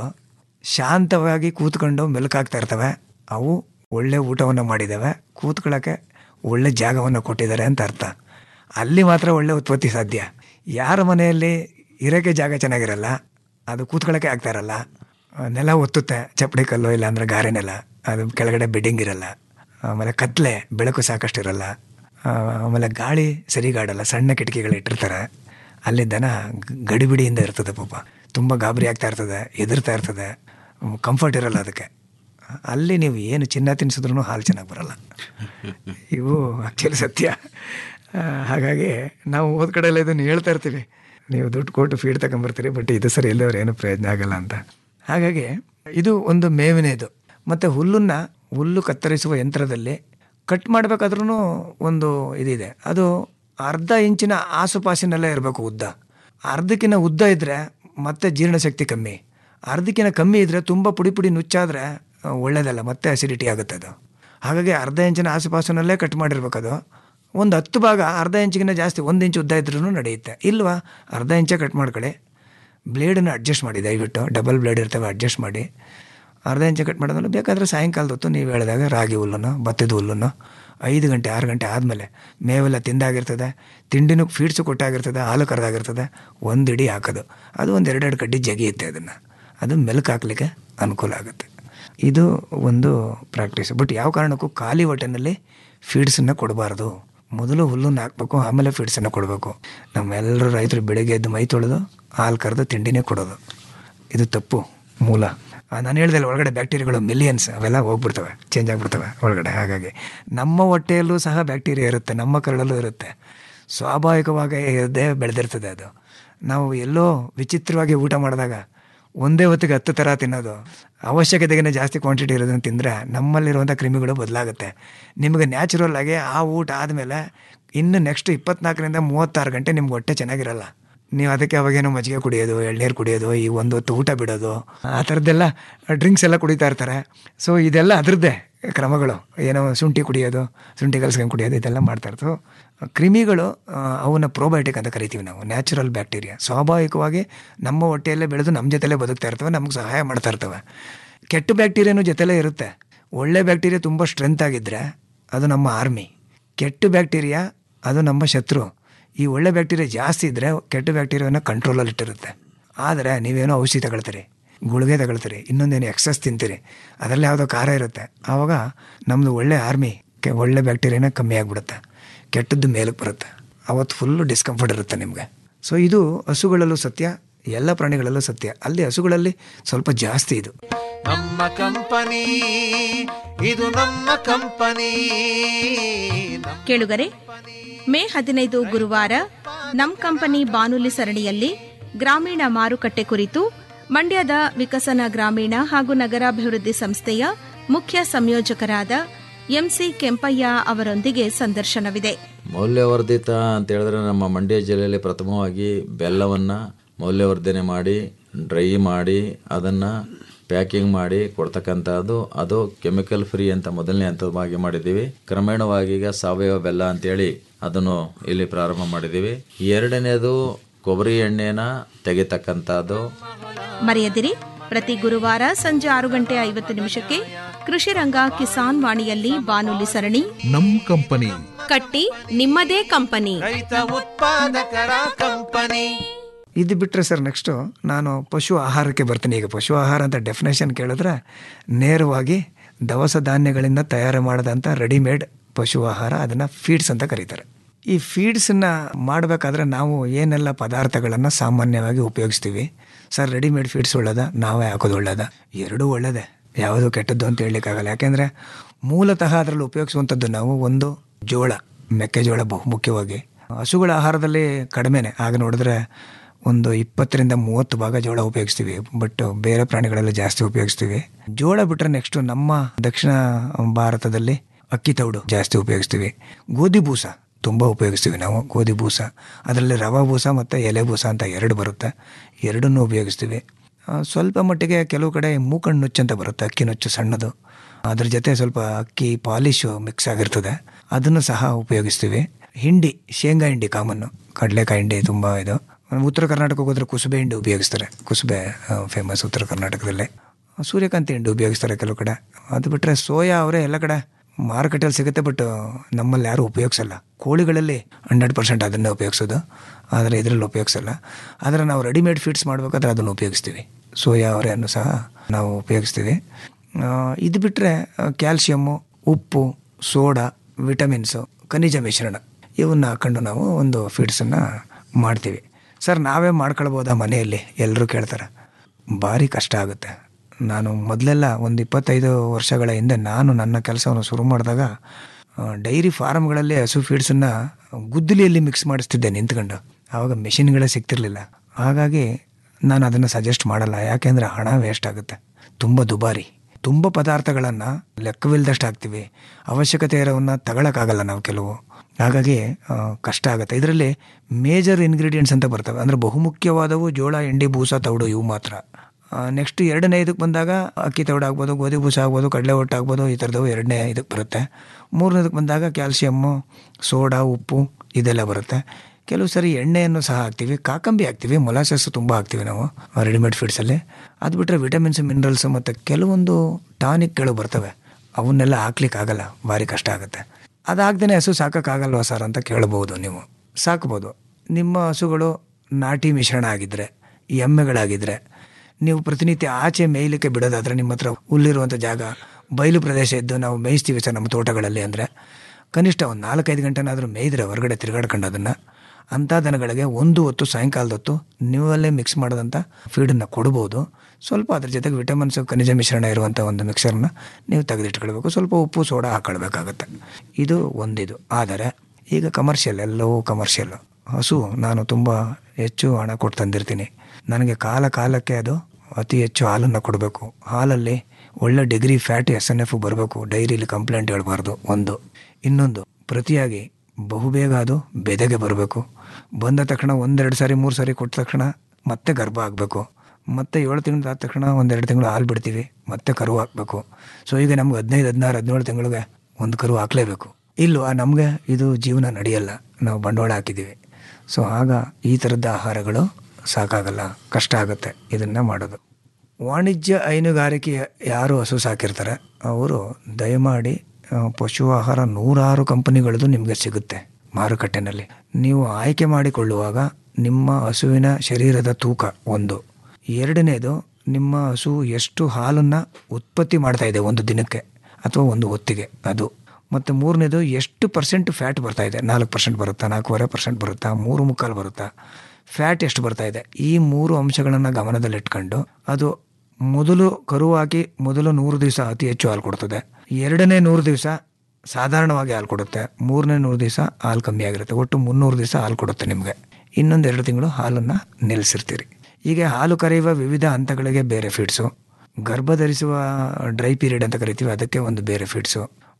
ಶಾಂತವಾಗಿ ಕೂತ್ಕೊಂಡು ಮೆಲುಕಾಗ್ತಾ ಇರ್ತವೆ ಅವು ಒಳ್ಳೆ ಊಟವನ್ನು ಮಾಡಿದ್ದಾವೆ ಕೂತ್ಕೊಳ್ಳೋಕ್ಕೆ ಒಳ್ಳೆ ಜಾಗವನ್ನು ಕೊಟ್ಟಿದ್ದಾರೆ ಅಂತ ಅರ್ಥ ಅಲ್ಲಿ ಮಾತ್ರ ಒಳ್ಳೆ ಉತ್ಪತ್ತಿ ಸಾಧ್ಯ ಯಾರ ಮನೆಯಲ್ಲಿ ಇರೋಕ್ಕೆ ಜಾಗ ಚೆನ್ನಾಗಿರಲ್ಲ ಅದು ಕೂತ್ಕೊಳ್ಳೋಕ್ಕೆ ಆಗ್ತಾ ಇರಲ್ಲ ಆ, ನೆಲ ಒತ್ತುತ್ತೆ ಚಪ್ಪಡಿ ಕಲ್ಲು ಇಲ್ಲ ಅಂದರೆ ಗಾರೆ ನೆಲ ಅದು ಕೆಳಗಡೆ ಬೆಡ್ಡಿಂಗ್ ಇರಲ್ಲ ಆಮೇಲೆ ಕತ್ಲೆ ಬೆಳಕು ಸಾಕಷ್ಟು ಇರಲ್ಲ ಆ, ಆಮೇಲೆ ಗಾಳಿ ಸರಿಗಾಡಲ್ಲ ಸಣ್ಣ ಕಿಟಕಿಗಳು ಇಟ್ಟಿರ್ತಾರೆ ಅಲ್ಲಿ ದನ ಗ- ಗಡಿಬಿಡಿಯಿಂದ ಇರ್ತದೆ ಪಾಪ ತುಂಬ ಗಾಬರಿ ಆಗ್ತಾ ಇರ್ತದೆ ಹೆದರ್ತಾ ಇರ್ತದೆ ಕಂಫರ್ಟ್ ಇರಲ್ಲ ಅದಕ್ಕೆ ಅಲ್ಲಿ ನೀವು ಏನು ಚಿನ್ನ ತಿನ್ಸಿದ್ರು ಹಾಲು ಚೆನ್ನಾಗಿ ಬರಲ್ಲ ಇವು ಆ್ಯಕ್ಚುಲಿ ಸತ್ಯ ಆ, ಹಾಗಾಗಿ ನಾವು ಹೋದ ಕಡೆ ಎಲ್ಲ ಇದನ್ನು ಹೇಳ್ತಾ ಇರ್ತೀವಿ ನೀವು ದುಡ್ಡು ಕೊಟ್ಟು ಫೀಡ್ ತಗೊಂಬರ್ತೀರಿ ಬಟ್ ಇದು ಸರಿ ಇಲ್ಲದವ್ರು ಏನು ಪ್ರಯೋಜನ ಆಗಲ್ಲ ಅಂತ ಹಾಗಾಗಿ ಇದು ಒಂದು ಮೇವಿನ ಇದು ಮತ್ತು ಹುಲ್ಲನ್ನು ಹುಲ್ಲು ಕತ್ತರಿಸುವ ಯಂತ್ರದಲ್ಲಿ ಕಟ್ ಮಾಡಬೇಕಾದ್ರೂ ಒಂದು ಇದಿದೆ ಅದು ಅರ್ಧ ಇಂಚಿನ ಆಸುಪಾಸಿನಲ್ಲೇ ಇರಬೇಕು ಉದ್ದ ಅರ್ಧಕ್ಕಿಂತ ಉದ್ದ ಇದ್ದರೆ ಮತ್ತೆ ಜೀರ್ಣಶಕ್ತಿ ಕಮ್ಮಿ ಅರ್ಧಕ್ಕಿಂತ ಕಮ್ಮಿ ಇದ್ದರೆ ತುಂಬ ಪುಡಿ ಪುಡಿ ನುಚ್ಚಾದರೆ ಆ, ಒಳ್ಳೆಯದಲ್ಲ ಮತ್ತೆ ಅಸಿಡಿಟಿ ಆಗುತ್ತೆ ಅದು ಹಾಗಾಗಿ ಅರ್ಧ ಇಂಚಿನ ಆಸುಪಾಸಿನಲ್ಲೇ ಕಟ್ ಮಾಡಿರ್ಬೇಕು ಅದು ಒಂದು ಹತ್ತು ಭಾಗ ಅರ್ಧ ಇಂಚಿಗಿಂತ ಜಾಸ್ತಿ ಒಂದು ಇಂಚು ಉದ್ದ ಇದ್ರೂ ನಡೆಯುತ್ತೆ ಇಲ್ವಾ ಅರ್ಧ ಇಂಚೇ ಕಟ್ ಮಾಡ್ಕೊಳ್ಳಿ ಬ್ಲೇಡನ್ನು ಅಡ್ಜಸ್ಟ್ ಮಾಡಿ ದಯವಿಟ್ಟು ಡಬಲ್ ಬ್ಲೇಡ್ ಇರ್ತವೆ ಅಡ್ಜಸ್ಟ್ ಮಾಡಿ ಅರ್ಧ ಇಂಚು ಕಟ್ ಮಾಡೋದ್ಮೇಲೆ ಬೇಕಾದರೆ ಸಾಯಂಕಾಲದ ಹೊತ್ತು ನೀವು ಹೇಳಿದಾಗ ರಾಗಿ ಹುಲ್ಲನ್ನು ಭತ್ತದ ಹುಲ್ಲನ್ನು ಐದು ಗಂಟೆ ಆರು ಗಂಟೆ ಆದಮೇಲೆ ಮೇವೆಲ್ಲ ತಿಂದಾಗಿರ್ತದೆ ತಿಂಡಿನೂ ಫೀಡ್ಸು ಕೊಟ್ಟಾಗಿರ್ತದೆ ಹಾಲು ಕರೆದಾಗಿರ್ತದೆ ಒಂದು ಇಡಿ ಹಾಕೋದು ಅದು ಒಂದು ಎರಡೆರಡು ಕಡ್ಡಿ ಜಗಿಯುತ್ತೆ ಅದನ್ನು ಅದು ಮೆಲ್ಕು ಹಾಕ್ಲಿಕ್ಕೆ ಅನುಕೂಲ ಆಗುತ್ತೆ ಇದು ಒಂದು ಪ್ರಾಕ್ಟೀಸ್ ಬಟ್ ಯಾವ ಕಾರಣಕ್ಕೂ ಖಾಲಿ ಹೊಟ್ಟೆನಲ್ಲಿ ಫೀಡ್ಸನ್ನು ಕೊಡಬಾರ್ದು ಮೊದಲು ಹುಲ್ಲನ್ನು ಹಾಕಬೇಕು ಆಮೇಲೆ ಫೀಡ್ಸನ್ನು ಕೊಡಬೇಕು ನಮ್ಮೆಲ್ಲರೂ ರೈತರು ಬೆಳಿಗ್ಗೆ ಎದ್ದು ಮೈ ತೊಳೆದು ಹಾಲು ಕರೆದು ತಿಂಡಿನೇ ಕೊಡೋದು ಇದು ತಪ್ಪು ಮೂಲ ಆ, ನಾನು ಹೇಳ್ದೆ ಒಳಗಡೆ ಬ್ಯಾಕ್ಟೀರಿಯಾಗಳು ಮಿಲಿಯನ್ಸ್ ಅವೆಲ್ಲ ಹೋಗ್ಬಿಡ್ತವೆ ಚೇಂಜ್ ಆಗಿಬಿಡ್ತವೆ ಒಳಗಡೆ ಹಾಗಾಗಿ ನಮ್ಮ ಹೊಟ್ಟೆಯಲ್ಲೂ ಸಹ ಬ್ಯಾಕ್ಟೀರಿಯಾ ಇರುತ್ತೆ ನಮ್ಮ ಕರಳಲ್ಲೂ ಇರುತ್ತೆ ಸ್ವಾಭಾವಿಕವಾಗಿ ಇರದೇ ಬೆಳೆದಿರ್ತದೆ ಅದು ನಾವು ಎಲ್ಲೋ ವಿಚಿತ್ರವಾಗಿ ಊಟ ಮಾಡಿದಾಗ ಒಂದೇ ಹೊತ್ತಿಗೆ ಹತ್ತು ಥರ ತಿನ್ನೋದು ಅವಶ್ಯಕತೆಗಿಂತ ಜಾಸ್ತಿ ಕ್ವಾಂಟಿಟಿ ಇರೋದನ್ನು ತಿಂದರೆ ನಮ್ಮಲ್ಲಿರುವಂಥ ಕ್ರಿಮಿಗಳು ಬದಲಾಗುತ್ತೆ ನಿಮಗೆ ನ್ಯಾಚುರಲ್ ಆಗಿ ಆ ಊಟ ಆದಮೇಲೆ ಇನ್ನು ನೆಕ್ಸ್ಟ್ ಇಪ್ಪತ್ನಾಲ್ಕರಿಂದ ಮೂವತ್ತಾರು ಗಂಟೆ ನಿಮ್ಗೆ ಹೊಟ್ಟೆ ಚೆನ್ನಾಗಿರಲ್ಲ ನೀವು ಅದಕ್ಕೆ ಅವಾಗೇನೋ ಮಜ್ಜಿಗೆ ಕುಡಿಯೋದು ಎಳ್ನೀರು ಕುಡಿಯೋದು ಈ ಒಂದು ಹೊತ್ತು ಊಟ ಬಿಡೋದು ಆ ಥರದ್ದೆಲ್ಲ ಡ್ರಿಂಕ್ಸ್ ಎಲ್ಲ ಕುಡಿತಾ ಇರ್ತಾರೆ ಸೊ ಇದೆಲ್ಲ ಅದರದ್ದೇ ಕ್ರಮಗಳು ಏನೋ ಶುಂಠಿ ಕುಡಿಯೋದು ಶುಂಠಿ ಕಲ್ಸ್ಕೊಂಡು ಕುಡಿಯೋದು ಇದೆಲ್ಲ ಮಾಡ್ತಾ ಇರ್ತವೆ ಕ್ರಿಮಿಗಳು ಆ, ಅವನ್ನ ಪ್ರೋಬಯೋಟಿಕ್ ಅಂತ ಕರಿತೀವಿ ನಾವು ನ್ಯಾಚುರಲ್ ಬ್ಯಾಕ್ಟೀರಿಯಾ ಸ್ವಾಭಾವಿಕವಾಗಿ ನಮ್ಮ ಹೊಟ್ಟೆಯಲ್ಲೇ ಬೆಳೆದು ನಮ್ಮ ಜೊತೆಲೇ ಬದುಕ್ತಾ ಇರ್ತವೆ ನಮ್ಗೆ ಸಹಾಯ ಮಾಡ್ತಾ ಇರ್ತವೆ ಕೆಟ್ಟ ಬ್ಯಾಕ್ಟೀರಿಯಾನು ಜೊತೆಲೇ ಇರುತ್ತೆ ಒಳ್ಳೆ ಬ್ಯಾಕ್ಟೀರಿಯಾ ತುಂಬ ಸ್ಟ್ರೆಂತ್ ಆಗಿದ್ದರೆ ಅದು ನಮ್ಮ ಆರ್ಮಿ ಕೆಟ್ಟ ಬ್ಯಾಕ್ಟೀರಿಯಾ ಅದು ನಮ್ಮ ಶತ್ರು ಈ ಒಳ್ಳೆ ಬ್ಯಾಕ್ಟೀರಿಯಾ ಜಾಸ್ತಿ ಇದ್ದರೆ ಕೆಟ್ಟ ಬ್ಯಾಕ್ಟೀರಿಯಾನ ಕಂಟ್ರೋಲಲ್ಲಿ ಇಟ್ಟಿರುತ್ತೆ ಆದರೆ ನೀವೇನೋ ಔಷಧಿ ತಗೊಳ್ತೀರಿ ಗುಳಿಗೆ ತಗೊಳ್ತೀರಿ ಇನ್ನೊಂದೇನು ಎಕ್ಸಸ್ ತಿಂತೀರಿ ಅದರಲ್ಲಿ ಯಾವುದೋ ಖಾರ ಇರುತ್ತೆ ಆವಾಗ ನಮ್ಮದು ಒಳ್ಳೆ ಆರ್ಮಿ ಕೆ ಒಳ್ಳೆ ಬ್ಯಾಕ್ಟೀರಿಯಾನ ಕಮ್ಮಿ ಆಗಿಬಿಡುತ್ತೆ ಕೆಟ್ಟದ್ದು ಮೇಲಕ್ಕೆ ಬರುತ್ತೆ ಅವತ್ತು ಫುಲ್ಲು ಡಿಸ್ಕಂಫರ್ಟ್ ಇರುತ್ತೆ ನಿಮಗೆ ಸೊ ಇದು ಹಸುಗಳಲ್ಲೂ ಸತ್ಯ ಎಲ್ಲ ಪ್ರಾಣಿಗಳಲ್ಲೂ ಸತ್ಯ ಅಲ್ಲಿ ಹಸುಗಳಲ್ಲಿ ಸ್ವಲ್ಪ ಜಾಸ್ತಿ ಇದು ನಮ್ಮ ಕಂಪನಿ ಇದು ನಮ್ಮ ಕಂಪನಿ ಕೇಳುಗರೆ ಮೇ ಹದಿನೈದು ಗುರುವಾರ ನಮ್ ಕಂಪನಿ ಬಾನುಲಿ ಸರಣಿಯಲ್ಲಿ ಗ್ರಾಮೀಣ ಮಾರುಕಟ್ಟೆ ಕುರಿತು ಮಂಡ್ಯದ ವಿಕಸನ ಗ್ರಾಮೀಣ ಹಾಗೂ ನಗರಾಭಿವೃದ್ಧಿ ಸಂಸ್ಥೆಯ ಮುಖ್ಯ ಸಂಯೋಜಕರಾದ ಎಂಸಿ ಕೆಂಪಯ್ಯ ಅವರೊಂದಿಗೆ ಸಂದರ್ಶನವಿದೆ ಮೌಲ್ಯವರ್ಧಿತ ಅಂತ ಹೇಳಿದ್ರೆ ನಮ್ಮ ಮಂಡ್ಯ ಜಿಲ್ಲೆಯಲ್ಲಿ ಪ್ರಥಮವಾಗಿ ಬೆಲ್ಲವನ್ನು ಮೌಲ್ಯವರ್ಧನೆ ಮಾಡಿ ಡ್ರೈ ಮಾಡಿ ಅದನ್ನು ಪ್ಯಾಕಿಂಗ್ ಮಾಡಿ ಕೊಡ್ತಕ್ಕಂಥದ್ದು ಅದು ಕೆಮಿಕಲ್ ಫ್ರೀ ಅಂತ ಮೊದಲನೇ ಹಂತವಾಗಿ ಮಾಡಿದ್ದೀವಿ ಕ್ರಮೇಣವಾಗಿ ಈಗ ಸಾವಯವ ಬೆಲ್ಲ ಅಂತೇಳಿ ಅದನ್ನು ಇಲ್ಲಿ ಪ್ರಾರಂಭ ಮಾಡಿದ್ದೀವಿ ಎರಡನೇದು ಕೊಬ್ಬರಿ ಎಣ್ಣೆನ ತೆಗಿತಕ್ಕಂಥದ್ದು ಮರೆಯದಿರಿ ಪ್ರತಿ ಗುರುವಾರ ಸಂಜೆ ಆರು ಗಂಟೆ ಐವತ್ತು ನಿಮಿಷಕ್ಕೆ ಕೃಷಿ ರಂಗ ಕಿಸಾನ್ ವಾಣಿಯಲ್ಲಿ ಬಾನುಲಿ ಸರಣಿ ನಮ್ ಕಂಪನಿ ಕಟ್ಟಿ ನಿಮ್ಮದೇ ಕಂಪನಿ ರೈತ ಉತ್ಪಾದಕರ ಕಂಪನಿ ಇದು ಬಿಟ್ಟರೆ ಸರ್ ನೆಕ್ಸ್ಟು ನಾನು ಪಶು ಆಹಾರಕ್ಕೆ ಬರ್ತೀನಿ ಈಗ ಪಶು ಆಹಾರ ಅಂತ ಡೆಫಿನೇಷನ್ ಕೇಳಿದ್ರೆ ನೇರವಾಗಿ ದವಸ ಧಾನ್ಯಗಳಿಂದ ತಯಾರು ಮಾಡಿದಂಥ ರೆಡಿಮೇಡ್ ಪಶು ಆಹಾರ ಅದನ್ನು ಫೀಡ್ಸ್ ಅಂತ ಕರೀತಾರೆ ಈ ಫೀಡ್ಸನ್ನ ಮಾಡಬೇಕಾದ್ರೆ ನಾವು ಏನೆಲ್ಲ ಪದಾರ್ಥಗಳನ್ನು ಸಾಮಾನ್ಯವಾಗಿ ಉಪಯೋಗಿಸ್ತೀವಿ ಸರ್ ರೆಡಿಮೇಡ್ ಫೀಡ್ಸ್ ಒಳ್ಳೇದ ನಾವೇ ಹಾಕೋದು ಒಳ್ಳೇದ ಎರಡೂ ಒಳ್ಳೇದೇ ಯಾವುದು ಕೆಟ್ಟದ್ದು ಅಂತ ಹೇಳಲಿಕ್ಕಾಗಲ್ಲ ಯಾಕೆಂದರೆ ಮೂಲತಃ ಅದರಲ್ಲಿ ಉಪಯೋಗಿಸುವಂಥದ್ದು ನಾವು ಒಂದು ಜೋಳ ಮೆಕ್ಕೆಜೋಳ ಬಹು ಮುಖ್ಯವಾಗಿ ಹಸುಗಳ ಆಹಾರದಲ್ಲಿ ಕಡಿಮೆನೆ ಆಗ ನೋಡಿದ್ರೆ ಒಂದು ಇಪ್ಪತ್ತರಿಂದ ಮೂವತ್ತು ಭಾಗ ಜೋಳ ಉಪಯೋಗಿಸ್ತೀವಿ ಬಟ್ ಬೇರೆ ಪ್ರಾಣಿಗಳೆಲ್ಲ ಜಾಸ್ತಿ ಉಪಯೋಗಿಸ್ತೀವಿ ಜೋಳ ಬಿಟ್ಟರೆ ನೆಕ್ಸ್ಟ್ ನಮ್ಮ ದಕ್ಷಿಣ ಭಾರತದಲ್ಲಿ ಅಕ್ಕಿ ತೌಡು ಜಾಸ್ತಿ ಉಪಯೋಗಿಸ್ತೀವಿ ಗೋಧಿ ಬೂಸ ತುಂಬ ಉಪಯೋಗಿಸ್ತೀವಿ ನಾವು ಗೋಧಿ ಬೂಸ ಅದರಲ್ಲಿ ರವಾ ಬೂಸ ಮತ್ತು ಎಲೆ ಬೂಸ ಅಂತ ಎರಡು ಬರುತ್ತೆ ಎರಡನ್ನೂ ಉಪಯೋಗಿಸ್ತೀವಿ ಆ, ಸ್ವಲ್ಪ ಮಟ್ಟಿಗೆ ಕೆಲವು ಕಡೆ ಮೂಕಣ್ಣು ನುಚ್ಚು ಅಂತ ಬರುತ್ತೆ ಅಕ್ಕಿ ನುಚ್ಚು ಸಣ್ಣದು ಅದ್ರ ಜೊತೆ ಸ್ವಲ್ಪ ಅಕ್ಕಿ ಪಾಲಿಶು ಮಿಕ್ಸ್ ಆಗಿರ್ತದೆ ಅದನ್ನು ಸಹ ಉಪಯೋಗಿಸ್ತೀವಿ ಹಿಂಡಿ ಶೇಂಗಾ ಹಿಂಡಿ ಕಾಮನ್ನು ಕಡಲೆಕಾಯಿ ಹಿಂಡಿ ತುಂಬ ಇದು ಉತ್ತರ ಕರ್ನಾಟಕಕ್ಕೆ ಹೋದ್ರೆ ಕುಸುಬೆ ಹಿಂಡಿ ಉಪಯೋಗಿಸ್ತಾರೆ ಕುಸುಬೆ ಫೇಮಸ್ ಉತ್ತರ ಕರ್ನಾಟಕದಲ್ಲಿ ಸೂರ್ಯಕಾಂತಿ ಹಿಂಡಿ ಉಪಯೋಗಿಸ್ತಾರೆ ಕೆಲವು ಕಡೆ ಅದು ಬಿಟ್ಟರೆ ಸೋಯಾ ಅವರೇ ಎಲ್ಲ ಕಡೆ ಮಾರುಕಟ್ಟೆಯಲ್ಲಿ ಸಿಗುತ್ತೆ ಬಟ್ ನಮ್ಮಲ್ಲಿ ಯಾರೂ ಉಪಯೋಗಿಸಲ್ಲ ಕೋಳಿಗಳಲ್ಲಿ ಹಂಡ್ರೆಡ್ ಪರ್ಸೆಂಟ್ ಅದನ್ನೇ ಉಪಯೋಗಿಸೋದು ಆದರೆ ಇದರಲ್ಲಿ ಉಪಯೋಗಿಸಲ್ಲ ಆದರೆ ನಾವು ರೆಡಿಮೇಡ್ ಫೀಡ್ಸ್ ಮಾಡಬೇಕಾದ್ರೆ ಅದನ್ನು ಉಪಯೋಗಿಸ್ತೀವಿ ಸೋಯಾ ಅವರೆಯನ್ನು ಸಹ ನಾವು ಉಪಯೋಗಿಸ್ತೀವಿ ಆ, ಇದು ಬಿಟ್ಟರೆ ಕ್ಯಾಲ್ಶಿಯಮ್ಮು ಉಪ್ಪು ಸೋಡಾ ವಿಟಮಿನ್ಸು ಖನಿಜ ಮಿಶ್ರಣ ಇವನ್ನ ಹಾಕೊಂಡು ನಾವು ಒಂದು ಫೀಡ್ಸನ್ನು ಮಾಡ್ತೀವಿ ಸರ್ ನಾವೇ ಮಾಡ್ಕೊಳ್ಬೋದಾ ಮನೆಯಲ್ಲಿ ಎಲ್ಲರೂ ಕೇಳ್ತಾರೆ ಭಾರಿ ಕಷ್ಟ ಆಗುತ್ತೆ ನಾನು ಮೊದಲೆಲ್ಲ ಒಂದು ಇಪ್ಪತ್ತೈದು ವರ್ಷಗಳ ಹಿಂದೆ ನಾನು ನನ್ನ ಕೆಲಸವನ್ನು ಶುರು ಮಾಡಿದಾಗ ಡೈರಿ ಫಾರ್ಮ್ಗಳಲ್ಲಿ ಹಸು ಫೀಡ್ಸನ್ನು ಗುದ್ದಲಿಯಲ್ಲಿ ಮಿಕ್ಸ್ ಮಾಡಿಸ್ತಿದ್ದೆ ನಿಂತ್ಕೊಂಡು ಆವಾಗ ಮೆಷಿನ್ಗಳೇ ಸಿಗ್ತಿರ್ಲಿಲ್ಲ ಹಾಗಾಗಿ ನಾನು ಅದನ್ನು ಸಜೆಸ್ಟ್ ಮಾಡಲ್ಲ ಯಾಕೆಂದರೆ ಹಣ ವೇಸ್ಟ್ ಆಗುತ್ತೆ ತುಂಬ ದುಬಾರಿ ತುಂಬ ಪದಾರ್ಥಗಳನ್ನು ಲೆಕ್ಕವಿಲ್ಲದಷ್ಟು ಹಾಕ್ತೀವಿ ಅವಶ್ಯಕತೆ ಇರೋವನ್ನ ತಗೊಳಕ್ಕಾಗಲ್ಲ ನಾವು ಕೆಲವು ಹಾಗಾಗಿ ಆ, ಕಷ್ಟ ಆಗುತ್ತೆ ಇದರಲ್ಲಿ ಮೇಜರ್ ಇಂಗ್ರೀಡಿಯೆಂಟ್ಸ್ ಅಂತ ಬರ್ತವೆ ಅಂದರೆ ಬಹುಮುಖ್ಯವಾದವು ಜೋಳ ಎಂಡಿ ಬೂಸ ತೌಡು ಇವು ಮಾತ್ರ ನೆಕ್ಸ್ಟ್ ಎರಡನೇ ಇದಕ್ಕೆ ಬಂದಾಗ ಅಕ್ಕಿ ತೌಡು ಆಗ್ಬೋದು ಗೋಧಿ ಬೂಸ ಆಗ್ಬೋದು ಕಡಲೆ ಒಟ್ಟು ಆಗ್ಬೋದು ಈ ಥರದವು ಎರಡನೇ ಇದಕ್ಕೆ ಬರುತ್ತೆ ಮೂರನೇದಕ್ಕೆ ಬಂದಾಗ ಕ್ಯಾಲ್ಶಿಯಮ್ಮು ಸೋಡಾ ಉಪ್ಪು ಇದೆಲ್ಲ ಬರುತ್ತೆ ಕೆಲವು ಸರಿ ಎಣ್ಣೆಯನ್ನು ಸಹ ಹಾಕ್ತೀವಿ ಕಾಕಂಬಿ ಹಾಕ್ತೀವಿ ಮೊಲಾಸಸ್ ತುಂಬ ಹಾಕ್ತೀವಿ ನಾವು ರೆಡಿಮೇಡ್ ಫೀಡ್ಸಲ್ಲಿ ಅದು ಬಿಟ್ಟರೆ ವಿಟಮಿನ್ಸ್ ಮಿನರಲ್ಸ್ ಮತ್ತು ಕೆಲವೊಂದು ಟಾನಿಕ್ಗಳು ಬರ್ತವೆ ಅವನ್ನೆಲ್ಲ ಹಾಕ್ಲಿಕ್ಕೆ ಆಗಲ್ಲ ಭಾರಿ ಕಷ್ಟ ಆಗುತ್ತೆ ಅದಾಗ್ದೇ ಹಸು ಸಾಕೋಕ್ಕಾಗಲ್ವಾ ಸರ್ ಅಂತ ಕೇಳ್ಬೋದು ನೀವು ಸಾಕ್ಬೋದು ನಿಮ್ಮ ಹಸುಗಳು ನಾಟಿ ಮಿಶ್ರಣ ಆಗಿದ್ದರೆ ಎಮ್ಮೆಗಳಾಗಿದ್ದರೆ ನೀವು ಪ್ರತಿನಿತ್ಯ ಆಚೆ ಮೇಯ್ಲಿಕ್ಕೆ ಬಿಡೋದಾದರೆ ನಿಮ್ಮ ಹತ್ರ ಹುಲ್ಲಿರುವಂಥ ಜಾಗ ಬಯಲು ಪ್ರದೇಶ ಇದ್ದು ನಾವು ಮೇಯಿಸ್ತೀವಿ ಸರ್ ನಮ್ಮ ತೋಟಗಳಲ್ಲಿ ಅಂದರೆ ಕನಿಷ್ಠ ಒಂದು ನಾಲ್ಕೈದು ಗಂಟೆನಾದರೂ ಮೇಯ್ದರೆ ಹೊರಗಡೆ ತಿರುಗಾಡ್ಕೊಂಡು ಅದನ್ನು ಅಂಥ ದನಗಳಿಗೆ ಒಂದು ಹೊತ್ತು ಸಾಯಂಕಾಲದ ಹೊತ್ತು ನೀವಲ್ಲೇ ಮಿಕ್ಸ್ ಮಾಡೋದಂಥ ಫೀಡನ್ನು ಕೊಡ್ಬೋದು ಸ್ವಲ್ಪ ಅದ್ರ ಜೊತೆಗೆ ವಿಟಮಿನ್ಸ್ ಖನಿಜ ಮಿಶ್ರಣ ಇರುವಂಥ ಒಂದು ಮಿಕ್ಸರ್ನ ನೀವು ತೆಗೆದಿಟ್ಕೊಳ್ಬೇಕು ಸ್ವಲ್ಪ ಉಪ್ಪು ಸೋಡಾ ಹಾಕೊಳ್ಬೇಕಾಗತ್ತೆ ಇದು ಒಂದಿದು ಆದರೆ ಈಗ ಕಮರ್ಷಿಯಲ್ ಎಲ್ಲವೂ ಕಮರ್ಷಿಯಲ್ ಹಸು ನಾನು ತುಂಬ ಹೆಚ್ಚು ಹಣ ಕೊಟ್ಟು ತಂದಿರ್ತೀನಿ ನನಗೆ ಕಾಲ ಕಾಲಕ್ಕೆ ಅದು ಅತಿ ಹೆಚ್ಚು ಹಾಲನ್ನು ಕೊಡಬೇಕು ಹಾಲಲ್ಲಿ ಒಳ್ಳೆ degree fat S N F ಬರಬೇಕು ಡೈರಿಲಿ ಕಂಪ್ಲೇಂಟ್ ಹೇಳ್ಬಾರ್ದು ಒಂದು ಇನ್ನೊಂದು ಪ್ರತಿಯಾಗಿ ಬಹುಬೇಗ ಅದು ಬೆದೆಗೆ ಬರಬೇಕು ಬಂದ ತಕ್ಷಣ ಒಂದೆರಡು ಸಾರಿ ಮೂರು ಸಾರಿ ಕೊಟ್ಟ ತಕ್ಷಣ ಮತ್ತೆ ಗರ್ಭ ಆಗಬೇಕು ಮತ್ತೆ ಏಳು ತಿಂಗಳು ಆದ ತಕ್ಷಣ ಒಂದೆರಡು ತಿಂಗಳು ಹಾಲು ಬಿಡ್ತೀವಿ ಮತ್ತೆ ಕರು ಹಾಕಬೇಕು ಸೊ ಈಗ ನಮ್ಗೆ ಹದಿನೈದು ಹದಿನಾರು ಹದಿನೇಳು ತಿಂಗಳಿಗೆ ಒಂದು ಕರು ಹಾಕಲೇಬೇಕು ಇಲ್ವಾ ನಮಗೆ ಇದು ಜೀವನ ನಡೆಯಲ್ಲ ನಾವು ಬಂಡವಾಳ ಹಾಕಿದ್ದೀವಿ ಸೊ ಆಗ ಈ ಥರದ ಆಹಾರಗಳು ಸಾಕಾಗಲ್ಲ ಕಷ್ಟ ಆಗುತ್ತೆ ಇದನ್ನು ಮಾಡೋದು ವಾಣಿಜ್ಯ ಹೈನುಗಾರಿಕೆ ಯಾರು ಹಸು ಸಾಕಿರ್ತಾರೆ ಅವರು ದಯಮಾಡಿ ಆ, ಪಶು ಆಹಾರ ನೂರಾರು ಕಂಪನಿಗಳದ್ದು ನಿಮಗೆ ಸಿಗುತ್ತೆ ಮಾರುಕಟ್ಟೆನಲ್ಲಿ ನೀವು ಆಯ್ಕೆ ಮಾಡಿಕೊಳ್ಳುವಾಗ ನಿಮ್ಮ ಹಸುವಿನ ಶರೀರದ ತೂಕ ಒಂದು ಎರಡನೇದು ನಿಮ್ಮ ಹಸು ಎಷ್ಟು ಹಾಲನ್ನು ಉತ್ಪತ್ತಿ ಮಾಡ್ತಾ ಇದೆ ಒಂದು ದಿನಕ್ಕೆ ಅಥವಾ ಒಂದು ಹೊತ್ತಿಗೆ ಅದು ಮತ್ತು ಮೂರನೇದು ಎಷ್ಟು ಪರ್ಸೆಂಟ್ ಫ್ಯಾಟ್ ಬರ್ತಾ ಇದೆ ನಾಲ್ಕು ಪರ್ಸೆಂಟ್ ಬರುತ್ತಾ ನಾಲ್ಕೂವರೆ ಪರ್ಸೆಂಟ್ ಬರುತ್ತಾ ಮೂರು ಮುಕ್ಕಾಲು ಬರುತ್ತಾ ಫ್ಯಾಟ್ ಎಷ್ಟು ಬರ್ತಾ ಇದೆ ಈ ಮೂರು ಅಂಶಗಳನ್ನು ಗಮನದಲ್ಲಿಟ್ಕೊಂಡು ಅದು ಮೊದಲು ಕರು ಹಾಕಿ ಮೊದಲು ನೂರು ದಿವಸ ಅತಿ ಹೆಚ್ಚು ಹಾಲು ಕೊಡ್ತದೆ ಎರಡನೇ ನೂರು ದಿವಸ ಸಾಧಾರಣವಾಗಿ ಹಾಲು ಕೊಡುತ್ತೆ ಮೂರನೇ ನೂರು ದಿವಸ ಹಾಲು ಕಮ್ಮಿ ಆಗಿರುತ್ತೆ ಒಟ್ಟು ಮುನ್ನೂರು ದಿವಸ ಹಾಲು ಕೊಡುತ್ತೆ ನಿಮಗೆ ಇನ್ನೊಂದು ಎರಡು ತಿಂಗಳು ಹಾಲನ್ನು ನಿಲ್ಲಿಸಿರ್ತೀರಿ ಹೀಗೆ ಹಾಲು ಕರೆಯುವ ವಿವಿಧ ಹಂತಗಳಿಗೆ ಬೇರೆ ಫೀಡ್ಸು ಗರ್ಭ ಧರಿಸುವ ಡ್ರೈ ಪೀರಿಯಡ್ ಅಂತ ಕರಿತೀವಿ ಅದಕ್ಕೆ ಒಂದು ಬೇರೆ ಫೀಡ್ಸು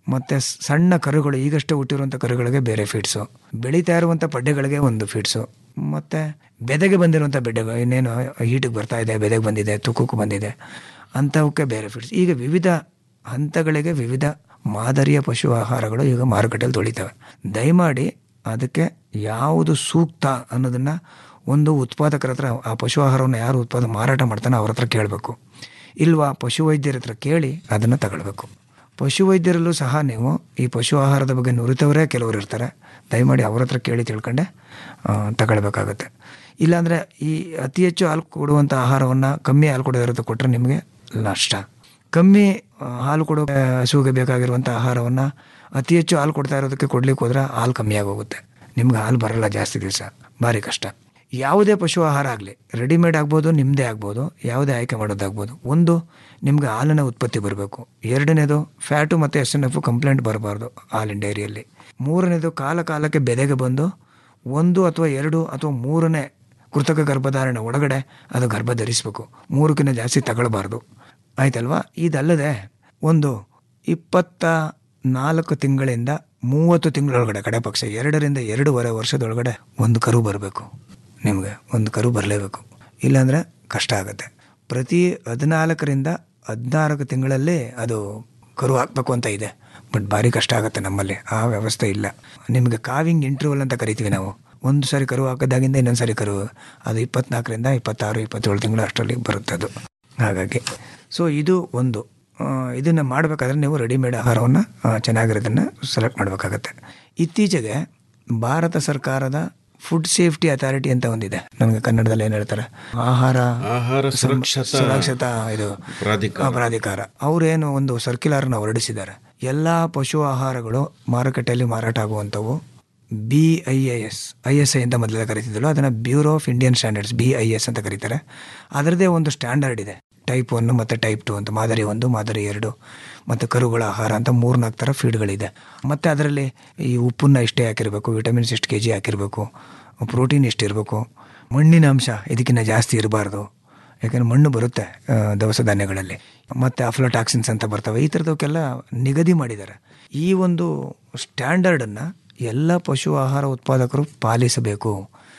ಮತ್ತು ಸಣ್ಣ ಕರುಗಳು ಈಗಷ್ಟೇ ಹುಟ್ಟಿರುವಂಥ ಕರುಗಳಿಗೆ ಬೇರೆ ಫೀಡ್ಸು ಬೆಳೀತಾ ಇರುವಂಥ ಪಡ್ಡೆಗಳಿಗೆ ಒಂದು ಫೀಡ್ಸು ಮತ್ತು ಬೆದೆಗೆ ಬಂದಿರುವಂಥ ಬೆಡ್ಡೆಗಳು ಇನ್ನೇನು ಹೀಟಿಗೆ ಬರ್ತಾ ಇದೆ ಬೆದೆಗೆ ಬಂದಿದೆ ತುಕ್ಕಕ್ಕೆ ಬಂದಿದೆ ಅಂಥವಕ್ಕೆ ಬೇರೆ ಫೀಡ್ಸ್ ಈಗ ವಿವಿಧ ಹಂತಗಳಿಗೆ ವಿವಿಧ ಮಾದರಿಯ ಪಶು ಆಹಾರಗಳು ಈಗ ಮಾರುಕಟ್ಟೆಯಲ್ಲಿ ತೊಳಿತವೆ ದಯಮಾಡಿ ಅದಕ್ಕೆ ಯಾವುದು ಸೂಕ್ತ ಅನ್ನೋದನ್ನು ಒಂದು ಉತ್ಪಾದಕರ ಹತ್ರ ಆ ಪಶು ಆಹಾರವನ್ನು ಯಾರು ಉತ್ಪಾದನೆ ಮಾರಾಟ ಮಾಡ್ತಾನೋ ಅವ್ರ ಹತ್ರ ಕೇಳಬೇಕು ಇಲ್ವಾ ಪಶುವೈದ್ಯರ ಹತ್ರ ಕೇಳಿ ಅದನ್ನು ತಗೊಳ್ಬೇಕು ಪಶುವೈದ್ಯರಲ್ಲೂ ಸಹ ನೀವು ಈ ಪಶು ಆಹಾರದ ಬಗ್ಗೆ ನುರಿತವರೇ ಕೆಲವರು ಇರ್ತಾರೆ ದಯಮಾಡಿ ಅವ್ರ ಹತ್ರ ಕೇಳಿ ತಿಳ್ಕೊಂಡೆ ಆ, ತಗೊಳ್ಬೇಕಾಗತ್ತೆ ಇಲ್ಲಾಂದರೆ ಈ ಅತಿ ಹೆಚ್ಚು ಹಾಲು ಕೊಡುವಂಥ ಆಹಾರವನ್ನು ಕಮ್ಮಿ ಹಾಲು ಕೊಡೋದ್ರ ಕೊಟ್ಟರೆ ನಿಮಗೆ ನಷ್ಟ ಕಮ್ಮಿ ಆ, ಹಾಲು ಕೊಡೋ ಆ, ಹಸುವಿಗೆ ಬೇಕಾಗಿರುವಂಥ ಆಹಾರವನ್ನು ಅತಿ ಹೆಚ್ಚು ಹಾಲು ಕೊಡ್ತಾ ಇರೋದಕ್ಕೆ ಕೊಡ್ಲಿಕ್ಕೆ ಹೋದ್ರೆ ಹಾಲು ಕಮ್ಮಿ ಆಗೋಗುತ್ತೆ ನಿಮ್ಗೆ ಹಾಲು ಬರಲ್ಲ ಜಾಸ್ತಿ ದಿವಸ ಭಾರಿ ಕಷ್ಟ ಯಾವುದೇ ಪಶು ಆಹಾರ ಆಗಲಿ ರೆಡಿಮೇಡ್ ಆಗ್ಬೋದು ನಿಮ್ಮದೇ ಆಗ್ಬೋದು ಯಾವುದೇ ಆಯ್ಕೆ ಮಾಡೋದಾಗ್ಬೋದು ಒಂದು ನಿಮ್ಗೆ ಹಾಲಿನ ಉತ್ಪತ್ತಿ ಬರಬೇಕು ಎರಡನೇದು ಫ್ಯಾಟು ಮತ್ತು ಎಸ್ ಎನ್ ಎಫ್ ಕಂಪ್ಲೇಂಟ್ ಬರಬಾರ್ದು ಹಾಲಿನ ಡೈರಿಯಲ್ಲಿ ಮೂರನೇದು ಕಾಲ ಕಾಲಕ್ಕೆ ಬೆದೆಗೆ ಬಂದು ಒಂದು ಅಥವಾ ಎರಡು ಅಥವಾ ಮೂರನೇ ಕೃತಕ ಗರ್ಭಧಾರಣೆ ಒಳಗಡೆ ಅದು ಗರ್ಭ ಧರಿಸಬೇಕು ಮೂರಕ್ಕಿಂತ ಜಾಸ್ತಿ ತಗೊಳ್ಬಾರ್ದು ಆಯ್ತಲ್ವಾ ಇದಲ್ಲದೆ ಒಂದು ಇಪ್ಪತ್ತ ನಾಲ್ಕು ತಿಂಗಳಿಂದ ಮೂವತ್ತು ತಿಂಗಳೊಳಗಡೆ ಕಡೆ ಪಕ್ಷ ಎರಡರಿಂದ ಎರಡೂವರೆ ವರ್ಷದೊಳಗಡೆ ಒಂದು ಕರು ಬರಬೇಕು ನಿಮಗೆ ಒಂದು ಕರು ಬರಲೇಬೇಕು ಇಲ್ಲಾಂದರೆ ಕಷ್ಟ ಆಗುತ್ತೆ ಪ್ರತಿ ಹದಿನಾಲ್ಕರಿಂದ ಹದಿನಾಲ್ಕು ತಿಂಗಳಲ್ಲಿ ಅದು ಕರು ಹಾಕಬೇಕು ಅಂತ ಇದೆ ಬಟ್ ಭಾರಿ ಕಷ್ಟ ಆಗುತ್ತೆ ನಮ್ಮಲ್ಲಿ ಆ ವ್ಯವಸ್ಥೆ ಇಲ್ಲ ನಿಮಗೆ ಕಾವಿಂಗ್ ಇಂಟರ್ವಲ್ ಅಂತ ಕರಿತೀವಿ ನಾವು ಒಂದು ಸಾರಿ ಕರು ಹಾಕಿದಾಗಿಂದ ಇನ್ನೊಂದು ಸಾರಿ ಕರು ಅದು ಇಪ್ಪತ್ನಾಲ್ಕರಿಂದ ಇಪ್ಪತ್ತಾರು ಇಪ್ಪತ್ತೇಳು ತಿಂಗಳು ಅಷ್ಟರಲ್ಲಿ ಬರುತ್ತೆ ಅದು ಹಾಗಾಗಿ ಸೊ ಇದು ಒಂದು ಇದನ್ನು ಮಾಡಬೇಕಾದ್ರೆ ನೀವು ರೆಡಿಮೇಡ್ ಆಹಾರವನ್ನು ಚೆನ್ನಾಗಿರೋದನ್ನು ಸೆಲೆಕ್ಟ್ ಮಾಡಬೇಕಾಗತ್ತೆ ಇತ್ತೀಚೆಗೆ ಭಾರತ ಸರ್ಕಾರದ ಫುಡ್ ಸೇಫ್ಟಿ ಅಥಾರಿಟಿ ಅಂತ ಒಂದಿದೆ ನಮಗೆ ಕನ್ನಡದಲ್ಲಿ ಏನು ಹೇಳ್ತಾರೆ ಆಹಾರ ಆಹಾರ ಸುರಕ್ಷತಾ ಸುರಕ್ಷತಾ ಇದು ಪ್ರಾಧಿಕಾರ. ಆ, ಪ್ರಾಧಿಕಾರ ಅವರೇನು ಒಂದು ಸರ್ಕ್ಯುಲರ್ನ ಹೊರಡಿಸಿದ್ದಾರೆ ಎಲ್ಲ ಪಶು ಆಹಾರಗಳು ಮಾರುಕಟ್ಟೆಯಲ್ಲಿ ಮಾರಾಟ ಆಗುವಂಥವು B I A S I S I ಅಂತ ಮೊದಲೇ ಕರಿತಿದ್ದಳು ಅದನ್ನು bureau of Indian standards B I S ಅಂತ ಕರೀತಾರೆ ಅದರದೇ ಒಂದು ಸ್ಟ್ಯಾಂಡರ್ಡ್ ಇದೆ ಟೈಪ್ ಒನ್ ಮತ್ತು ಟೈಪ್ ಟು ಅಂತ ಮಾದರಿ ಒಂದು ಮಾದರಿ ಎರಡು ಮತ್ತು ಕರುಗಳ ಆಹಾರ ಅಂತ ಮೂರ್ನಾಲ್ಕು ಥರ ಫೀಡ್ಗಳಿದೆ ಮತ್ತು ಅದರಲ್ಲಿ ಈ ಉಪ್ಪನ್ನ ಇಷ್ಟೇ ಹಾಕಿರಬೇಕು ವಿಟಮಿನ್ಸ್ ಇಷ್ಟು ಕೆ ಜಿ ಹಾಕಿರಬೇಕು ಪ್ರೋಟೀನ್ ಇಷ್ಟು ಇರಬೇಕು ಮಣ್ಣಿನ ಅಂಶ ಇದಕ್ಕಿಂತ ಜಾಸ್ತಿ ಇರಬಾರ್ದು ಯಾಕಂದರೆ ಮಣ್ಣು ಬರುತ್ತೆ ಆ, ದವಸ ಧಾನ್ಯಗಳಲ್ಲಿ ಮತ್ತು ಅಫ್ಲೋಟಾಕ್ಸಿನ್ಸ್ ಅಂತ ಬರ್ತವೆ ಈ ಥರದಕ್ಕೆಲ್ಲ ನಿಗದಿ ಮಾಡಿದ್ದಾರೆ ಈ ಒಂದು ಸ್ಟ್ಯಾಂಡರ್ಡನ್ನು ಎಲ್ಲ ಪಶು ಆಹಾರ ಉತ್ಪಾದಕರು ಪಾಲಿಸಬೇಕು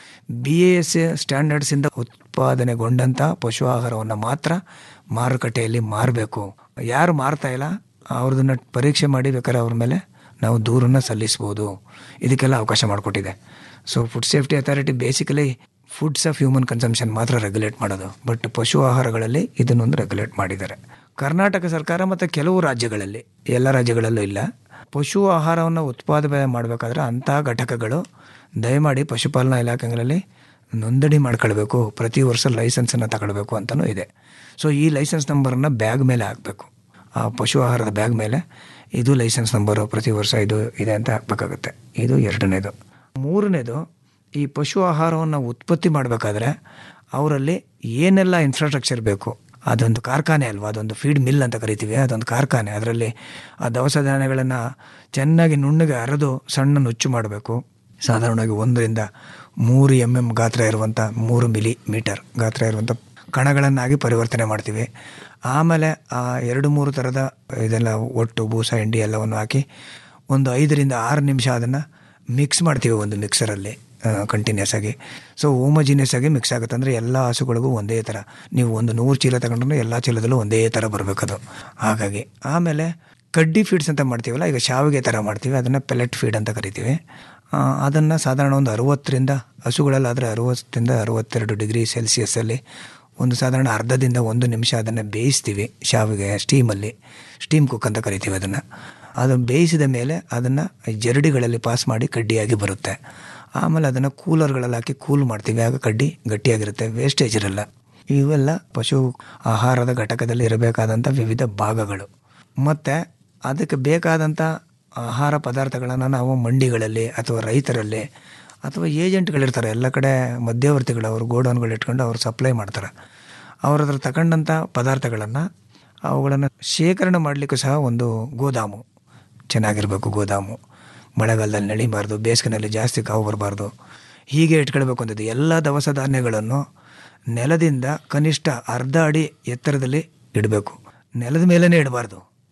ಬಿ ಎ ಎಸ್ ಎ ಸ್ಟ್ಯಾಂಡರ್ಡ್ಸಿಂದ ಉತ್ಪಾದನೆಗೊಂಡಂಥ ಪಶು ಆಹಾರವನ್ನು ಮಾತ್ರ ಮಾರುಕಟ್ಟೆಯಲ್ಲಿ ಮಾರಬೇಕು ಯಾರು ಮಾರ್ತಾ ಇಲ್ಲ ಅವ್ರದನ್ನ ಪರೀಕ್ಷೆ ಮಾಡಿ ಬೇಕಾದ್ರೆ ಅವ್ರ ಮೇಲೆ ನಾವು ದೂರನ್ನು ಸಲ್ಲಿಸ್ಬೋದು ಇದಕ್ಕೆಲ್ಲ ಅವಕಾಶ ಮಾಡಿಕೊಟ್ಟಿದೆ so food safety authority basically foods of human consumption ಮಾತ್ರ ರೆಗ್ಯುಲೇಟ್ ಮಾಡೋದು ಬಟ್ ಪಶು ಆಹಾರಗಳಲ್ಲಿ ಇದನ್ನೊಂದು ರೆಗ್ಯುಲೇಟ್ ಮಾಡಿದ್ದಾರೆ ಕರ್ನಾಟಕ ಸರ್ಕಾರ ಮತ್ತು ಕೆಲವು ರಾಜ್ಯಗಳಲ್ಲಿ ಎಲ್ಲ ರಾಜ್ಯಗಳಲ್ಲೂ ಇಲ್ಲ ಪಶು ಆಹಾರವನ್ನು ಉತ್ಪಾದನೆ ಮಾಡಬೇಕಾದ್ರೆ ಅಂಥ ಘಟಕಗಳು ದಯಮಾಡಿ ಪಶುಪಾಲನಾ ಇಲಾಖೆಗಳಲ್ಲಿ ನೋಂದಣಿ ಮಾಡ್ಕೊಳ್ಬೇಕು ಪ್ರತಿ ವರ್ಷ ಲೈಸೆನ್ಸನ್ನು ತಗೊಳ್ಬೇಕು ಅಂತಲೂ ಇದೆ ಸೊ ಈ ಲೈಸೆನ್ಸ್ ನಂಬರನ್ನು ಬ್ಯಾಗ್ ಮೇಲೆ ಹಾಕಬೇಕು ಆ ಪಶು ಆಹಾರದ ಬ್ಯಾಗ್ ಮೇಲೆ ಇದು ಲೈಸೆನ್ಸ್ ನಂಬರು ಪ್ರತಿ ವರ್ಷ ಇದು ಇದೆ ಅಂತ ಹಾಕಬೇಕಾಗುತ್ತೆ ಇದು ಎರಡನೇದು ಮೂರನೇದು ಈ ಪಶು ಆಹಾರವನ್ನು ಉತ್ಪತ್ತಿ ಮಾಡಬೇಕಾದ್ರೆ ಅವರಲ್ಲಿ ಏನೆಲ್ಲ ಇನ್ಫ್ರಾಸ್ಟ್ರಕ್ಚರ್ ಬೇಕು ಅದೊಂದು ಕಾರ್ಖಾನೆ ಅಲ್ವಾ ಅದೊಂದು ಫೀಡ್ ಮಿಲ್ ಅಂತ ಕರಿತೀವಿ ಅದೊಂದು ಕಾರ್ಖಾನೆ ಅದರಲ್ಲಿ ಆ ದವಸ ಧಾನ್ಯಗಳನ್ನು ಚೆನ್ನಾಗಿ ನುಣ್ಣಗೆ ಅರೆದು ಸಣ್ಣ ನುಚ್ಚು ಮಾಡಬೇಕು ಸಾಧಾರಣವಾಗಿ ಒಂದರಿಂದ ಮೂರು ಎಮ್ ಎಮ್ ಗಾತ್ರ ಇರುವಂಥ ಮೂರು ಮಿಲಿ ಮೀಟರ್ ಗಾತ್ರ ಇರುವಂಥ ಕಣಗಳನ್ನಾಗಿ ಪರಿವರ್ತನೆ ಮಾಡ್ತೀವಿ ಆಮೇಲೆ ಆ ಎರಡು ಮೂರು ಥರದ ಇದೆಲ್ಲ ಒಟ್ಟು ಬೂಸ ಹಿಂಡಿ ಎಲ್ಲವನ್ನು ಹಾಕಿ ಒಂದು ಐದರಿಂದ ಆರು ನಿಮಿಷ ಅದನ್ನು ಮಿಕ್ಸ್ ಮಾಡ್ತೀವಿ ಒಂದು ಮಿಕ್ಸರಲ್ಲಿ ಕಂಟಿನ್ಯೂಸ್ ಆಗಿ ಸೊ ಹೋಮಜಿನಿಯಸ್ ಆಗಿ ಮಿಕ್ಸ್ ಆಗುತ್ತೆ ಅಂದರೆ ಎಲ್ಲ ಹಸುಗಳಿಗೂ ಒಂದೇ ಥರ ನೀವು ಒಂದು ನೂರು ಚೀಲ ತಗೊಂಡ್ರು ಎಲ್ಲ ಚೀಲದಲ್ಲೂ ಒಂದೇ ಥರ ಬರಬೇಕದು ಹಾಗಾಗಿ ಆಮೇಲೆ ಕಡ್ಡಿ ಫೀಡ್ಸ್ ಅಂತ ಮಾಡ್ತೀವಲ್ಲ ಈಗ ಶಾವಿಗೆ ಥರ ಮಾಡ್ತೀವಿ ಅದನ್ನು ಪೆಲೆಟ್ ಫೀಡ್ ಅಂತ ಕರಿತೀವಿ ಅದನ್ನು ಸಾಧಾರಣ ಒಂದು ಅರುವತ್ತರಿಂದ ಹಸುಗಳಲ್ಲಾದರೆ ಅರುವತ್ತರಿಂದ ಅರುವತ್ತೆರಡು ಡಿಗ್ರಿ ಸೆಲ್ಸಿಯಸ್ಸಲ್ಲಿ ಒಂದು ಸಾಧಾರಣ ಅರ್ಧದಿಂದ ಒಂದು ನಿಮಿಷ ಅದನ್ನು ಬೇಯಿಸ್ತೀವಿ ಶಾವಿಗೆ ಸ್ಟೀಮಲ್ಲಿ ಸ್ಟೀಮ್ ಕುಕ್ ಅಂತ ಕರಿತೀವಿ ಅದನ್ನು ಅದನ್ನು ಬೇಯಿಸಿದ ಮೇಲೆ ಅದನ್ನು ಜರಡಿಗಳಲ್ಲಿ ಪಾಸ್ ಮಾಡಿ ಕಡ್ಡಿಯಾಗಿ ಬರುತ್ತೆ ಆಮೇಲೆ ಅದನ್ನು ಕೂಲರ್ಗಳಲ್ಲಿ ಹಾಕಿ ಕೂಲ್ ಮಾಡ್ತೀವಿ ಆಗ ಕಡ್ಡಿ ಗಟ್ಟಿಯಾಗಿರುತ್ತೆ ವೇಸ್ಟೇಜ್ ಇರಲ್ಲ ಇವೆಲ್ಲ ಪಶು ಆಹಾರದ ಘಟಕದಲ್ಲಿ ಇರಬೇಕಾದಂಥ ವಿವಿಧ ಭಾಗಗಳು ಮತ್ತು ಅದಕ್ಕೆ ಬೇಕಾದಂಥ ಆಹಾರ ಪದಾರ್ಥಗಳನ್ನು ನಾವು ಮಂಡಿಗಳಲ್ಲಿ ಅಥವಾ ರೈತರಲ್ಲಿ ಅಥವಾ ಏಜೆಂಟ್ಗಳಿರ್ತಾರೆ ಎಲ್ಲ ಕಡೆ ಮಧ್ಯವರ್ತಿಗಳು ಅವರು ಗೋಡೌನ್ಗಳು ಇಟ್ಕೊಂಡು ಅವರು ಸಪ್ಲೈ ಮಾಡ್ತಾರೆ ಅವ್ರ ಹತ್ರ ತಗೊಂಡಂಥ ಪದಾರ್ಥಗಳನ್ನು ಅವುಗಳನ್ನು ಶೇಖರಣೆ ಮಾಡಲಿಕ್ಕೂ ಸಹ ಒಂದು ಗೋದಾಮು ಚೆನ್ನಾಗಿರಬೇಕು ಗೋದಾಮು ಮಳೆಗಾಲದಲ್ಲಿ ನಳಿಬಾರ್ದು ಬೇಸಿಗೆನಲ್ಲಿ ಜಾಸ್ತಿ ಕಾವು ಬರಬಾರ್ದು ಹೀಗೆ ಇಟ್ಕೊಳ್ಬೇಕು ಅಂತಿದ್ದು ಎಲ್ಲ ದವಸ ಧಾನ್ಯಗಳನ್ನು ನೆಲದಿಂದ ಕನಿಷ್ಠ ಅರ್ಧ ಅಡಿ ಎತ್ತರದಲ್ಲಿ ಇಡಬೇಕು ನೆಲದ ಮೇಲೇ ಇಡಬಾರ್ದು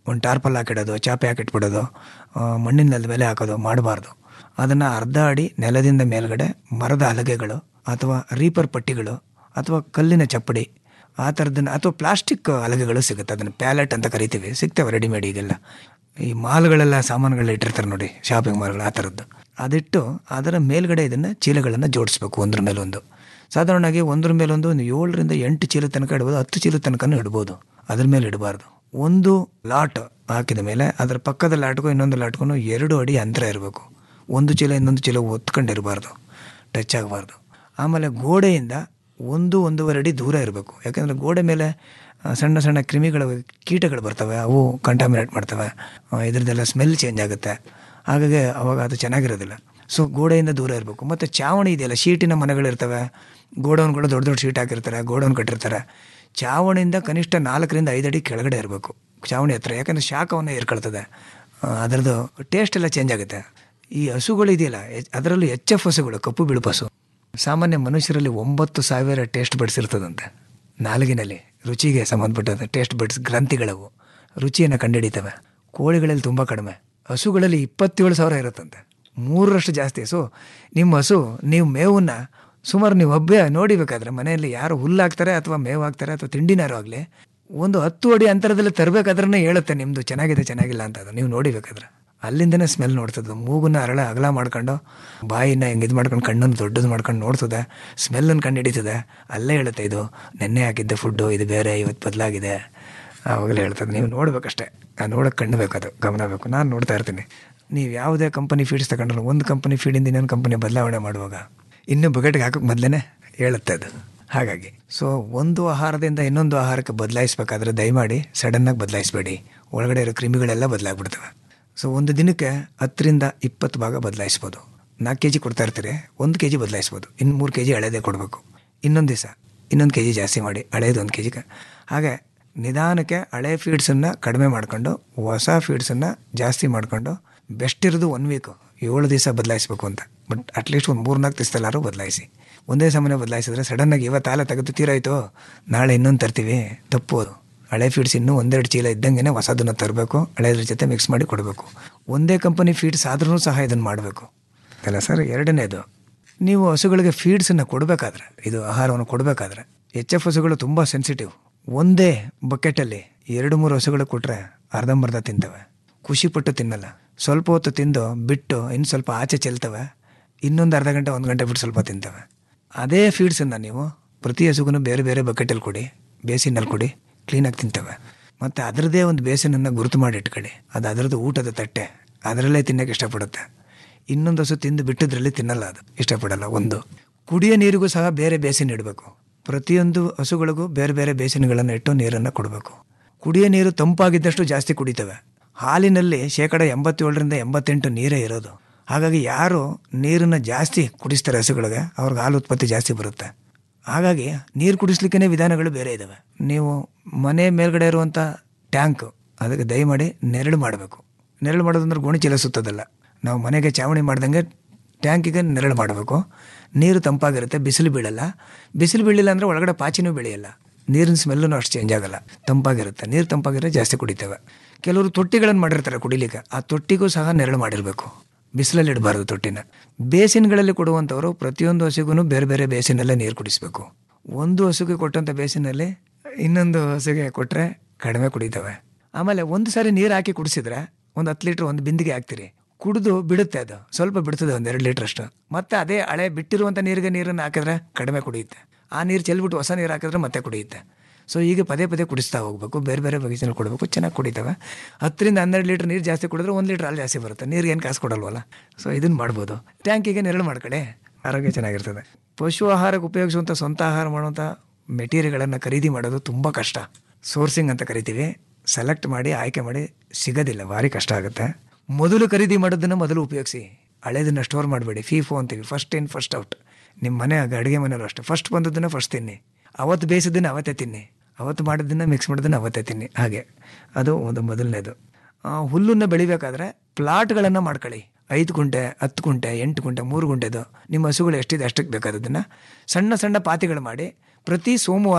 ಒಂದು ಟಾರ್ಪಲ್ ಹಾಕಿಡೋದು ಚಾಪೆ ಹಾಕಿಟ್ಬಿಡೋದು ಆ, ಮಣ್ಣಿನ ನೆಲದ ಮೇಲೆ ಹಾಕೋದು ಮಾಡಬಾರ್ದು ಅದನ್ನು ಅರ್ಧ ಅಡಿ ನೆಲದಿಂದ ಮೇಲ್ಗಡೆ ಮರದ ಹಲಗೆಗಳು ಅಥವಾ ರೀಪರ್ ಪಟ್ಟಿಗಳು ಅಥವಾ ಕಲ್ಲಿನ ಚಪ್ಪಡಿ ಆ ಥರದನ್ನ ಅಥವಾ ಪ್ಲಾಸ್ಟಿಕ್ ಹಲಗೆಗಳು ಸಿಗುತ್ತೆ ಅದನ್ನು ಪ್ಯಾಲೆಟ್ ಅಂತ ಕರಿತೀವಿ ಸಿಗ್ತವೆ ರೆಡಿಮೇಡ್ ಈಗೆಲ್ಲ ಈ ಮಾಲ್ಗಳೆಲ್ಲ ಸಾಮಾನುಗಳು ಇಟ್ಟಿರ್ತಾರೆ ನೋಡಿ ಶಾಪಿಂಗ್ ಮಾಲ್ಗಳು ಆ ಥರದ್ದು ಅದಿಟ್ಟು ಅದರ ಮೇಲ್ಗಡೆ ಇದನ್ನು ಚೀಲಗಳನ್ನು ಜೋಡಿಸ್ಬೇಕು ಒಂದ್ರ ಮೇಲೊಂದು ಸಾಧಾರಣವಾಗಿ ಒಂದ್ರ ಮೇಲೊಂದು ಒಂದು ಏಳರಿಂದ ಎಂಟು ಚೀಲ ತನಕ ಇಡ್ಬೋದು ಹತ್ತು ಚೀಲ ತನಕನೂ ಇಡ್ಬೋದು ಅದ್ರ ಮೇಲೆ ಇಡಬಾರ್ದು ಒಂದು ಲಾಟ್ ಹಾಕಿದ ಮೇಲೆ ಅದರ ಪಕ್ಕದ ಲಾಟ್ಗೂ ಇನ್ನೊಂದು ಲಾಟ್ಗೂ ಎರಡು ಅಡಿ ಅಂತರ ಇರಬೇಕು ಒಂದು ಚೀಲ ಇನ್ನೊಂದು ಚೀಲ ಒತ್ಕೊಂಡಿರಬಾರ್ದು ಟಚ್ ಆಗಬಾರ್ದು ಆಮೇಲೆ ಗೋಡೆಯಿಂದ ಒಂದು ಒಂದೂವರೆ ಅಡಿ ದೂರ ಇರಬೇಕು ಯಾಕಂದರೆ ಗೋಡೆ ಮೇಲೆ ಆ, ಸಣ್ಣ ಸಣ್ಣ ಕ್ರಿಮಿಗಳು ಕೀಟಗಳು ಬರ್ತವೆ ಅವು ಕಂಟಾಮಿನೇಟ್ ಮಾಡ್ತವೆ ಆ, ಇದ್ರದ್ದೆಲ್ಲ ಸ್ಮೆಲ್ ಚೇಂಜ್ ಆಗುತ್ತೆ ಹಾಗಾಗಿ ಅವಾಗ ಅದು ಚೆನ್ನಾಗಿರೋದಿಲ್ಲ ಸೊ ಗೋಡೆಯಿಂದ ದೂರ ಇರಬೇಕು ಮತ್ತು ಚಾವಣಿ ಇದೆಯಲ್ಲ ಶೀಟಿನ ಮನೆಗಳಿರ್ತವೆ ಗೋಡೌನ್ಗಳು ದೊಡ್ಡ ದೊಡ್ಡ ಶೀಟ್ ಹಾಕಿರ್ತಾರೆ ಗೋಡೌನ್ ಕಟ್ಟಿರ್ತಾರೆ ಚಾವಣಿಯಿಂದ ಕನಿಷ್ಠ ನಾಲ್ಕರಿಂದ ಐದು ಅಡಿ ಕೆಳಗಡೆ ಇರಬೇಕು ಚಾವಣಿ ಹತ್ರ ಯಾಕಂದರೆ ಶಾಖವನ್ನು ಏರ್ಕೊಳ್ತದೆ ಆ, ಅದರದ್ದು ಟೇಸ್ಟ್ ಎಲ್ಲ ಚೇಂಜ್ ಆಗುತ್ತೆ ಈ ಹಸುಗಳು ಇದೆಯಲ್ಲ ಎಚ್- ಅದರಲ್ಲೂ ಎಚ್ ಎಫ್ ಹಸುಗಳು ಕಪ್ಪು ಬಿಳುಪು ಹಸು ಸಾಮಾನ್ಯ ಮನುಷ್ಯರಲ್ಲಿ ಒಂಬತ್ತು ಸಾವಿರ ಟೇಸ್ಟ್ ಬಡ್ಸ್ ಇರ್ತದಂತೆ ನಾಲಿಗೆನಲ್ಲಿ ರುಚಿಗೆ ಸಂಬಂಧಪಟ್ಟಂತೆ ಟೇಸ್ಟ್ ಬಡ್ಸ್ ಗ್ರಂಥಿಗಳವು ರುಚಿಯನ್ನು ಕಂಡುಹಿಡಿತವೆ ಕೋಳಿಗಳಲ್ಲಿ ತುಂಬ ಕಡಿಮೆ ಹಸುಗಳಲ್ಲಿ ಇಪ್ಪತ್ತೇಳು ಸಾವಿರ ಇರುತ್ತಂತೆ ಮೂರರಷ್ಟು ಜಾಸ್ತಿ ಸೊ ನಿಮ್ಮ ಹಸು ನೀವು ಮೇವನ್ನ ಸುಮಾರು ನೀವು ಒಬ್ಬೇ ನೋಡಿಬೇಕಾದ್ರೆ ಮನೆಯಲ್ಲಿ ಯಾರು ಹುಲ್ಲು ಹಾಕ್ತಾರೆ ಅಥವಾ ಮೇವು ಹಾಕ್ತಾರೆ ಅಥವಾ ತಿಂಡಿನಾರು ಆಗಲಿ ಒಂದು ಹತ್ತು ಅಡಿ ಅಂತರದಲ್ಲಿ ತರಬೇಕಾದ್ರೆ ಹೇಳುತ್ತೆ ನಿಮ್ಮದು ಚೆನ್ನಾಗಿದೆ ಚೆನ್ನಾಗಿಲ್ಲ ಅಂತ ಅದು ನೀವು ನೋಡಿಬೇಕಾದ್ರೆ ಅಲ್ಲಿಂದನೇ ಸ್ಮೆಲ್ ನೋಡ್ತದೆ ಮೂಗನ್ನ ಅರಳ ಅಗಲ ಮಾಡ್ಕೊಂಡು ಬಾಯಿನ ಹಿಂಗೆ ಇದು ಮಾಡ್ಕೊಂಡು ಕಣ್ಣನ್ನು ದೊಡ್ಡದು ಮಾಡ್ಕೊಂಡು ನೋಡ್ತದೆ ಸ್ಮೆಲ್ಲನ್ನು ಕಂಡು ಹಿಡಿತದೆ ಅಲ್ಲೇ ಹೇಳುತ್ತೆ ಇದು ನೆನ್ನೆ ಹಾಕಿದ್ದ ಫುಡ್ಡು ಇದು ಬೇರೆ ಇವತ್ತು ಬದಲಾಗಿದೆ ಆವಾಗಲೇ ಹೇಳ್ತದೆ ನೀವು ನೋಡ್ಬೇಕಷ್ಟೇ ಆ ನೋಡೋಕೆ ಕಣ್ಣು ಬೇಕು ಅದು ಗಮನ ಬೇಕು ನಾನು ನೋಡ್ತಾ ಇರ್ತೀನಿ ನೀವು ಯಾವುದೇ ಕಂಪನಿ ಫೀಡ್ಸ್ ತಗೊಂಡ್ರು ಒಂದು ಕಂಪನಿ ಫೀಡಿಂದ ಇನ್ನೊಂದು ಕಂಪನಿ ಬದಲಾವಣೆ ಮಾಡುವಾಗ ಇನ್ನೂ ಬಕೆಟ್ಗೆ ಹಾಕೋಕೆ ಮೊದಲೇ ಹೇಳುತ್ತೆ ಅದು ಹಾಗಾಗಿ ಸೊ ಒಂದು ಆಹಾರದಿಂದ ಇನ್ನೊಂದು ಆಹಾರಕ್ಕೆ ಬದಲಾಯಿಸ್ಬೇಕಾದ್ರೆ ದಯಮಾಡಿ ಸಡನ್ನಾಗಿ ಬದಲಾಯಿಸಬೇಡಿ ಒಳಗಡೆ ಇರೋ ಕ್ರಿಮಿಗಳೆಲ್ಲ ಬದಲಾಗ್ಬಿಡ್ತವೆ ಸೊ ಒಂದು ದಿನಕ್ಕೆ ಹತ್ತರಿಂದ ಇಪ್ಪತ್ತು ಭಾಗ ಬದಲಾಯಿಸ್ಬೋದು ನಾಲ್ಕು ಕೆ ಜಿ ಕೊಡ್ತಾ ಇರ್ತೀರಿ ಒಂದು ಕೆ ಜಿ ಬದಲಾಯಿಸ್ಬೋದು ಇನ್ನು ಮೂರು ಕೆ ಜಿ ಹಳೇದೇ ಕೊಡಬೇಕು ಇನ್ನೊಂದು ದಿವಸ ಇನ್ನೊಂದು ಕೆ ಜಿ ಜಾಸ್ತಿ ಮಾಡಿ ಹಳೇದು ಒಂದು ಕೆ ಜಿಗೆ ಹಾಗೆ ನಿಧಾನಕ್ಕೆ ಹಳೆ ಫೀಡ್ಸನ್ನು ಕಡಿಮೆ ಮಾಡ್ಕೊಂಡು ಹೊಸ ಫೀಡ್ಸನ್ನು ಜಾಸ್ತಿ ಮಾಡ್ಕೊಂಡು ಬೆಸ್ಟ್ ಇರೋದು ಒನ್ ವೀಕು ಏಳು ದಿವಸ ಬದಲಾಯಿಸ್ಬೇಕು ಅಂತ ಬಟ್ ಅಟ್ಲೀಸ್ಟ್ ಒಂದು ಮೂರು ನಾಲ್ಕು ದಿವಸದಲ್ಲಾರು ಬದಲಾಯಿಸಿ ಒಂದೇ ಸಮಯ ಬದಲಾಯಿಸಿದ್ರೆ ಸಡನ್ನಾಗಿ ಇವತ್ತು ಹಾಲ ತೆಗೆದು ತೀರಾಯ್ತು ನಾಳೆ ಇನ್ನೊಂದು ತರ್ತೀವಿ ತಪ್ಪು ಅದು ಹಳೆ ಫೀಡ್ಸ್ ಇನ್ನೂ ಒಂದೆರಡು ಚೀಲ ಇದ್ದಂಗೆ ಹೊಸದನ್ನು ತರಬೇಕು ಹಳೆಯದ್ರ ಜೊತೆ ಮಿಕ್ಸ್ ಮಾಡಿ ಕೊಡಬೇಕು ಒಂದೇ ಕಂಪನಿ ಫೀಡ್ಸ್ ಆದ್ರೂ ಸಹ ಇದನ್ನು ಮಾಡಬೇಕು ಅಲ್ಲ ಸರ್ ಎರಡನೇದು ನೀವು ಹಸುಗಳಿಗೆ ಫೀಡ್ಸನ್ನು ಕೊಡಬೇಕಾದ್ರೆ ಇದು ಆಹಾರವನ್ನು ಕೊಡಬೇಕಾದ್ರೆ ಎಚ್ ಎಫ್ ಹಸುಗಳು ತುಂಬ ಸೆನ್ಸಿಟಿವ್ ಒಂದೇ ಬಕೆಟಲ್ಲಿ ಎರಡು ಮೂರು ಹಸುಗಳು ಕೊಟ್ಟರೆ ಅರ್ಧಂಬರ್ಧ ತಿಂತವೆ ಖುಷಿಪಟ್ಟು ತಿನ್ನಲ್ಲ ಸ್ವಲ್ಪ ಹೊತ್ತು ತಿಂದು ಬಿಟ್ಟು ಇನ್ನು ಸ್ವಲ್ಪ ಆಚೆ ಚೆಲ್ತವೆ ಇನ್ನೊಂದು ಅರ್ಧ ಗಂಟೆ ಒಂದು ಗಂಟೆ ಬಿಟ್ಟು ಸ್ವಲ್ಪ ತಿಂತವೆ ಅದೇ ಫೀಡ್ಸನ್ನು ನೀವು ಪ್ರತಿ ಹಸುಗೂ ಬೇರೆ ಬೇರೆ ಬಕೆಟಲ್ಲಿ ಕೊಡಿ ಬೇಸಿನಲ್ಲಿ ಕೊಡಿ ಕ್ಲೀನಾಗಿ ತಿಂತವೆ ಮತ್ತು ಅದರದ್ದೇ ಒಂದು ಬೇಸಿನನ್ನು ಗುರುತು ಮಾಡಿ ಇಟ್ಕೊಳ್ಳಿ ಅದು ಅದರದ್ದು ಊಟದ ತಟ್ಟೆ ಅದರಲ್ಲೇ ತಿನ್ನೋಕೆ ಇಷ್ಟಪಡುತ್ತೆ ಇನ್ನೊಂದು ಹಸು ತಿಂದು ಬಿಟ್ಟಿದ್ರಲ್ಲಿ ತಿನ್ನಲ್ಲ ಅದು ಇಷ್ಟಪಡಲ್ಲ ಒಂದು ಕುಡಿಯೋ ನೀರಿಗೂ ಸಹ ಬೇರೆ ಬೇಸಿನ್ ಇಡಬೇಕು ಪ್ರತಿಯೊಂದು ಹಸುಗಳಿಗೂ ಬೇರೆ ಬೇರೆ ಬೇಸಿನ್ಗಳನ್ನು ಇಟ್ಟು ನೀರನ್ನು ಕೊಡಬೇಕು ಕುಡಿಯೋ ನೀರು ತಂಪಾಗಿದ್ದಷ್ಟು ಜಾಸ್ತಿ ಕುಡಿತವೆ ಹಾಲಿನಲ್ಲಿ ಶೇಕಡ ಎಂಬತ್ತೇಳರಿಂದ ಎಂಬತ್ತೆಂಟು ನೀರೇ ಇರೋದು ಹಾಗಾಗಿ ಯಾರು ನೀರನ್ನು ಜಾಸ್ತಿ ಕುಡಿಸ್ತಾರೆ ಹಸುಗಳಿಗೆ ಅವ್ರಿಗೆ ಹಾಲು ಉತ್ಪತ್ತಿ ಜಾಸ್ತಿ ಬರುತ್ತೆ ಹಾಗಾಗಿ ನೀರು ಕುಡಿಸ್ಲಿಕ್ಕೇ ವಿಧಾನಗಳು ಬೇರೆ ಇದ್ದಾವೆ ನೀವು ಮನೆ ಮೇಲ್ಗಡೆ ಇರುವಂಥ ಟ್ಯಾಂಕ್ ಅದಕ್ಕೆ ದಯಮಾಡಿ ನೆರಳು ಮಾಡಬೇಕು ನೆರಳು ಮಾಡೋದಂದ್ರೆ ಗೋಣಿ ಚೀಲ ಸುತ್ತೋದಲ್ಲ ನಾವು ಮನೆಗೆ ಚಾವಣಿ ಮಾಡ್ದಂಗೆ ಟ್ಯಾಂಕಿಗೆ ನೆರಳು ಮಾಡಬೇಕು ನೀರು ತಂಪಾಗಿರುತ್ತೆ ಬಿಸಿಲು ಬೀಳಲ್ಲ ಬಿಸಿಲು ಬೀಳಿಲ್ಲ ಅಂದರೆ ಒಳಗಡೆ ಪಾಚಿನೂ ಬೆಳೆಯಲ್ಲ ನೀರಿನ ಸ್ಮೆಲ್ಲೂ ಅಷ್ಟು ಚೇಂಜ್ ಆಗಲ್ಲ ತಂಪಾಗಿರುತ್ತೆ ನೀರು ತಂಪಾಗಿರೋ ಜಾಸ್ತಿ ಕುಡಿತೇವೆ ಕೆಲವರು ತೊಟ್ಟಿಗಳನ್ನು ಮಾಡಿರ್ತಾರೆ ಕುಡಿಲಿಕ್ಕೆ ಆ ತೊಟ್ಟಿಗೂ ಸಹ ನೆರಳು ಮಾಡಿರಬೇಕು ಬಿಸಿಲಲ್ಲಿ ಇಡಬಾರ್ದು ತೊಟ್ಟಿನ ಬೇಸಿನ್ಗಳಲ್ಲಿ ಕೊಡುವಂಥವರು ಪ್ರತಿಯೊಂದು ಹಸುಗೂ ಬೇರೆ ಬೇರೆ ಬೇಸಿನಲ್ಲೇ ನೀರು ಕುಡಿಸ್ಬೇಕು ಒಂದು ಹಸುಗೆ ಕೊಟ್ಟಂಥ ಬೇಸಿನಲ್ಲಿ ಇನ್ನೊಂದು ಹಸುಗೆ ಕೊಟ್ಟರೆ ಕಡಿಮೆ ಕುಡಿತವೆ ಆಮೇಲೆ ಒಂದು ಸಾರಿ ನೀರು ಹಾಕಿ ಕುಡಿಸಿದ್ರೆ ಒಂದು ಹತ್ತು ಲೀಟ್ರ್ ಒಂದು ಬಿಂದಿಗೆ ಹಾಕ್ತೀರಿ ಕುಡಿದು ಬಿಡುತ್ತೆ ಅದು ಸ್ವಲ್ಪ ಬಿಡ್ತದೆ ಒಂದು ಎರಡು ಲೀಟ್ರ್ ಅಷ್ಟು ಮತ್ತೆ ಅದೇ ಹಳೆ ಬಿಟ್ಟಿರುವಂಥ ನೀರಿಗೆ ನೀರನ್ನು ಹಾಕಿದ್ರೆ ಕಡಿಮೆ ಕುಡಿಯುತ್ತೆ ಆ ನೀರು ಚೆಲ್ಬಿಟ್ಟು ಹೊಸ ನೀರು ಹಾಕಿದ್ರೆ ಮತ್ತೆ ಕುಡಿಯುತ್ತೆ ಸೊ ಈಗ ಪದೇ ಪದೇ ಕುಡಿಸ್ತಾ ಹೋಗ್ಬೇಕು ಬೇರೆ ಬೇರೆ ಬಗೆಸಿನಲ್ಲಿ ಕೊಡಬೇಕು ಚೆನ್ನಾಗಿ ಕುಡಿತವೆ ಹತ್ತರಿಂದ ಹನ್ನೆರಡು ಲೀಟ್ರ್ ನೀರು ಜಾಸ್ತಿ ಕುಡಿದ್ರೆ ಒಂದು ಲೀಟ್ರ್ ಹಾಲು ಜಾಸ್ತಿ ಬರುತ್ತೆ ನೀರಿಗೆ ಏನು ಕಾಸು ಕೊಡಲ್ವಲ್ಲ ಸೊ ಇದನ್ನು ಮಾಡ್ಬೋದು ಟ್ಯಾಂಕಿಗೆ ನೆರಳು ಮಾಡ್ಕೊಳ್ಳಿ ಆರೋಗ್ಯ ಚೆನ್ನಾಗಿರ್ತದೆ ಪಶು ಆಹಾರಕ್ಕೆ ಉಪಯೋಗಿಸುವಂಥ ಸ್ವಂತ ಆಹಾರ ಮಾಡುವಂಥ ಮೆಟೀರಿಯಲ್ಗಳನ್ನು ಖರೀದಿ ಮಾಡೋದು ತುಂಬ ಕಷ್ಟ ಸೋರ್ಸಿಂಗ್ ಅಂತ ಕರಿತೀವಿ ಸೆಲೆಕ್ಟ್ ಮಾಡಿ ಆಯ್ಕೆ ಮಾಡಿ ಸಿಗೋದಿಲ್ಲ ಭಾರಿ ಕಷ್ಟ ಆಗುತ್ತೆ ಮೊದಲು ಖರೀದಿ ಮಾಡೋದನ್ನು ಮೊದಲು ಉಪಯೋಗಿಸಿ ಹಳೇದನ್ನು ಸ್ಟೋರ್ ಮಾಡಬೇಡಿ ಫೀಫೋ ಅಂತೀವಿ ಫಸ್ಟ್ ಇನ್ ಫಸ್ಟ್ ಔಟ್ ನಿಮ್ಮ ಮನೆ ಅಡುಗೆ ಮನೆಯಲ್ಲೂ ಅಷ್ಟೇ ಫಸ್ಟ್ ಬಂದದ್ದನ್ನು ಫಸ್ಟ್ ತಿನ್ನಿ ಅವತ್ತು ಬೇಯಿಸಿದ್ದನ್ನು ಅವತ್ತೇ ತಿನ್ನಿ ಅವತ್ತು ಮಾಡಿದ್ದನ್ನು ಮಿಕ್ಸ್ ಮಾಡೋದನ್ನು ಅವತ್ತೇ ತಿನ್ನಿ ಹಾಗೆ ಅದು ಒಂದು ಮೊದಲನೇದು ಹುಲ್ಲನ್ನು ಬೆಳಿಬೇಕಾದ್ರೆ ಪ್ಲಾಟ್ಗಳನ್ನು ಮಾಡ್ಕೊಳ್ಳಿ ಐದು ಗುಂಟೆ ಹತ್ತು ಗುಂಟೆ ಎಂಟು ಗುಂಟೆ ಮೂರು ಗುಂಟೆದು ನಿಮ್ಮ ಹಸುಗಳು ಎಷ್ಟಿದೆ ಅಷ್ಟಕ್ಕೆ ಬೇಕಾದದನ್ನು ಸಣ್ಣ ಸಣ್ಣ ಪಾತಿಗಳು ಮಾಡಿ ಪ್ರತಿ ಸೋಮವಾರ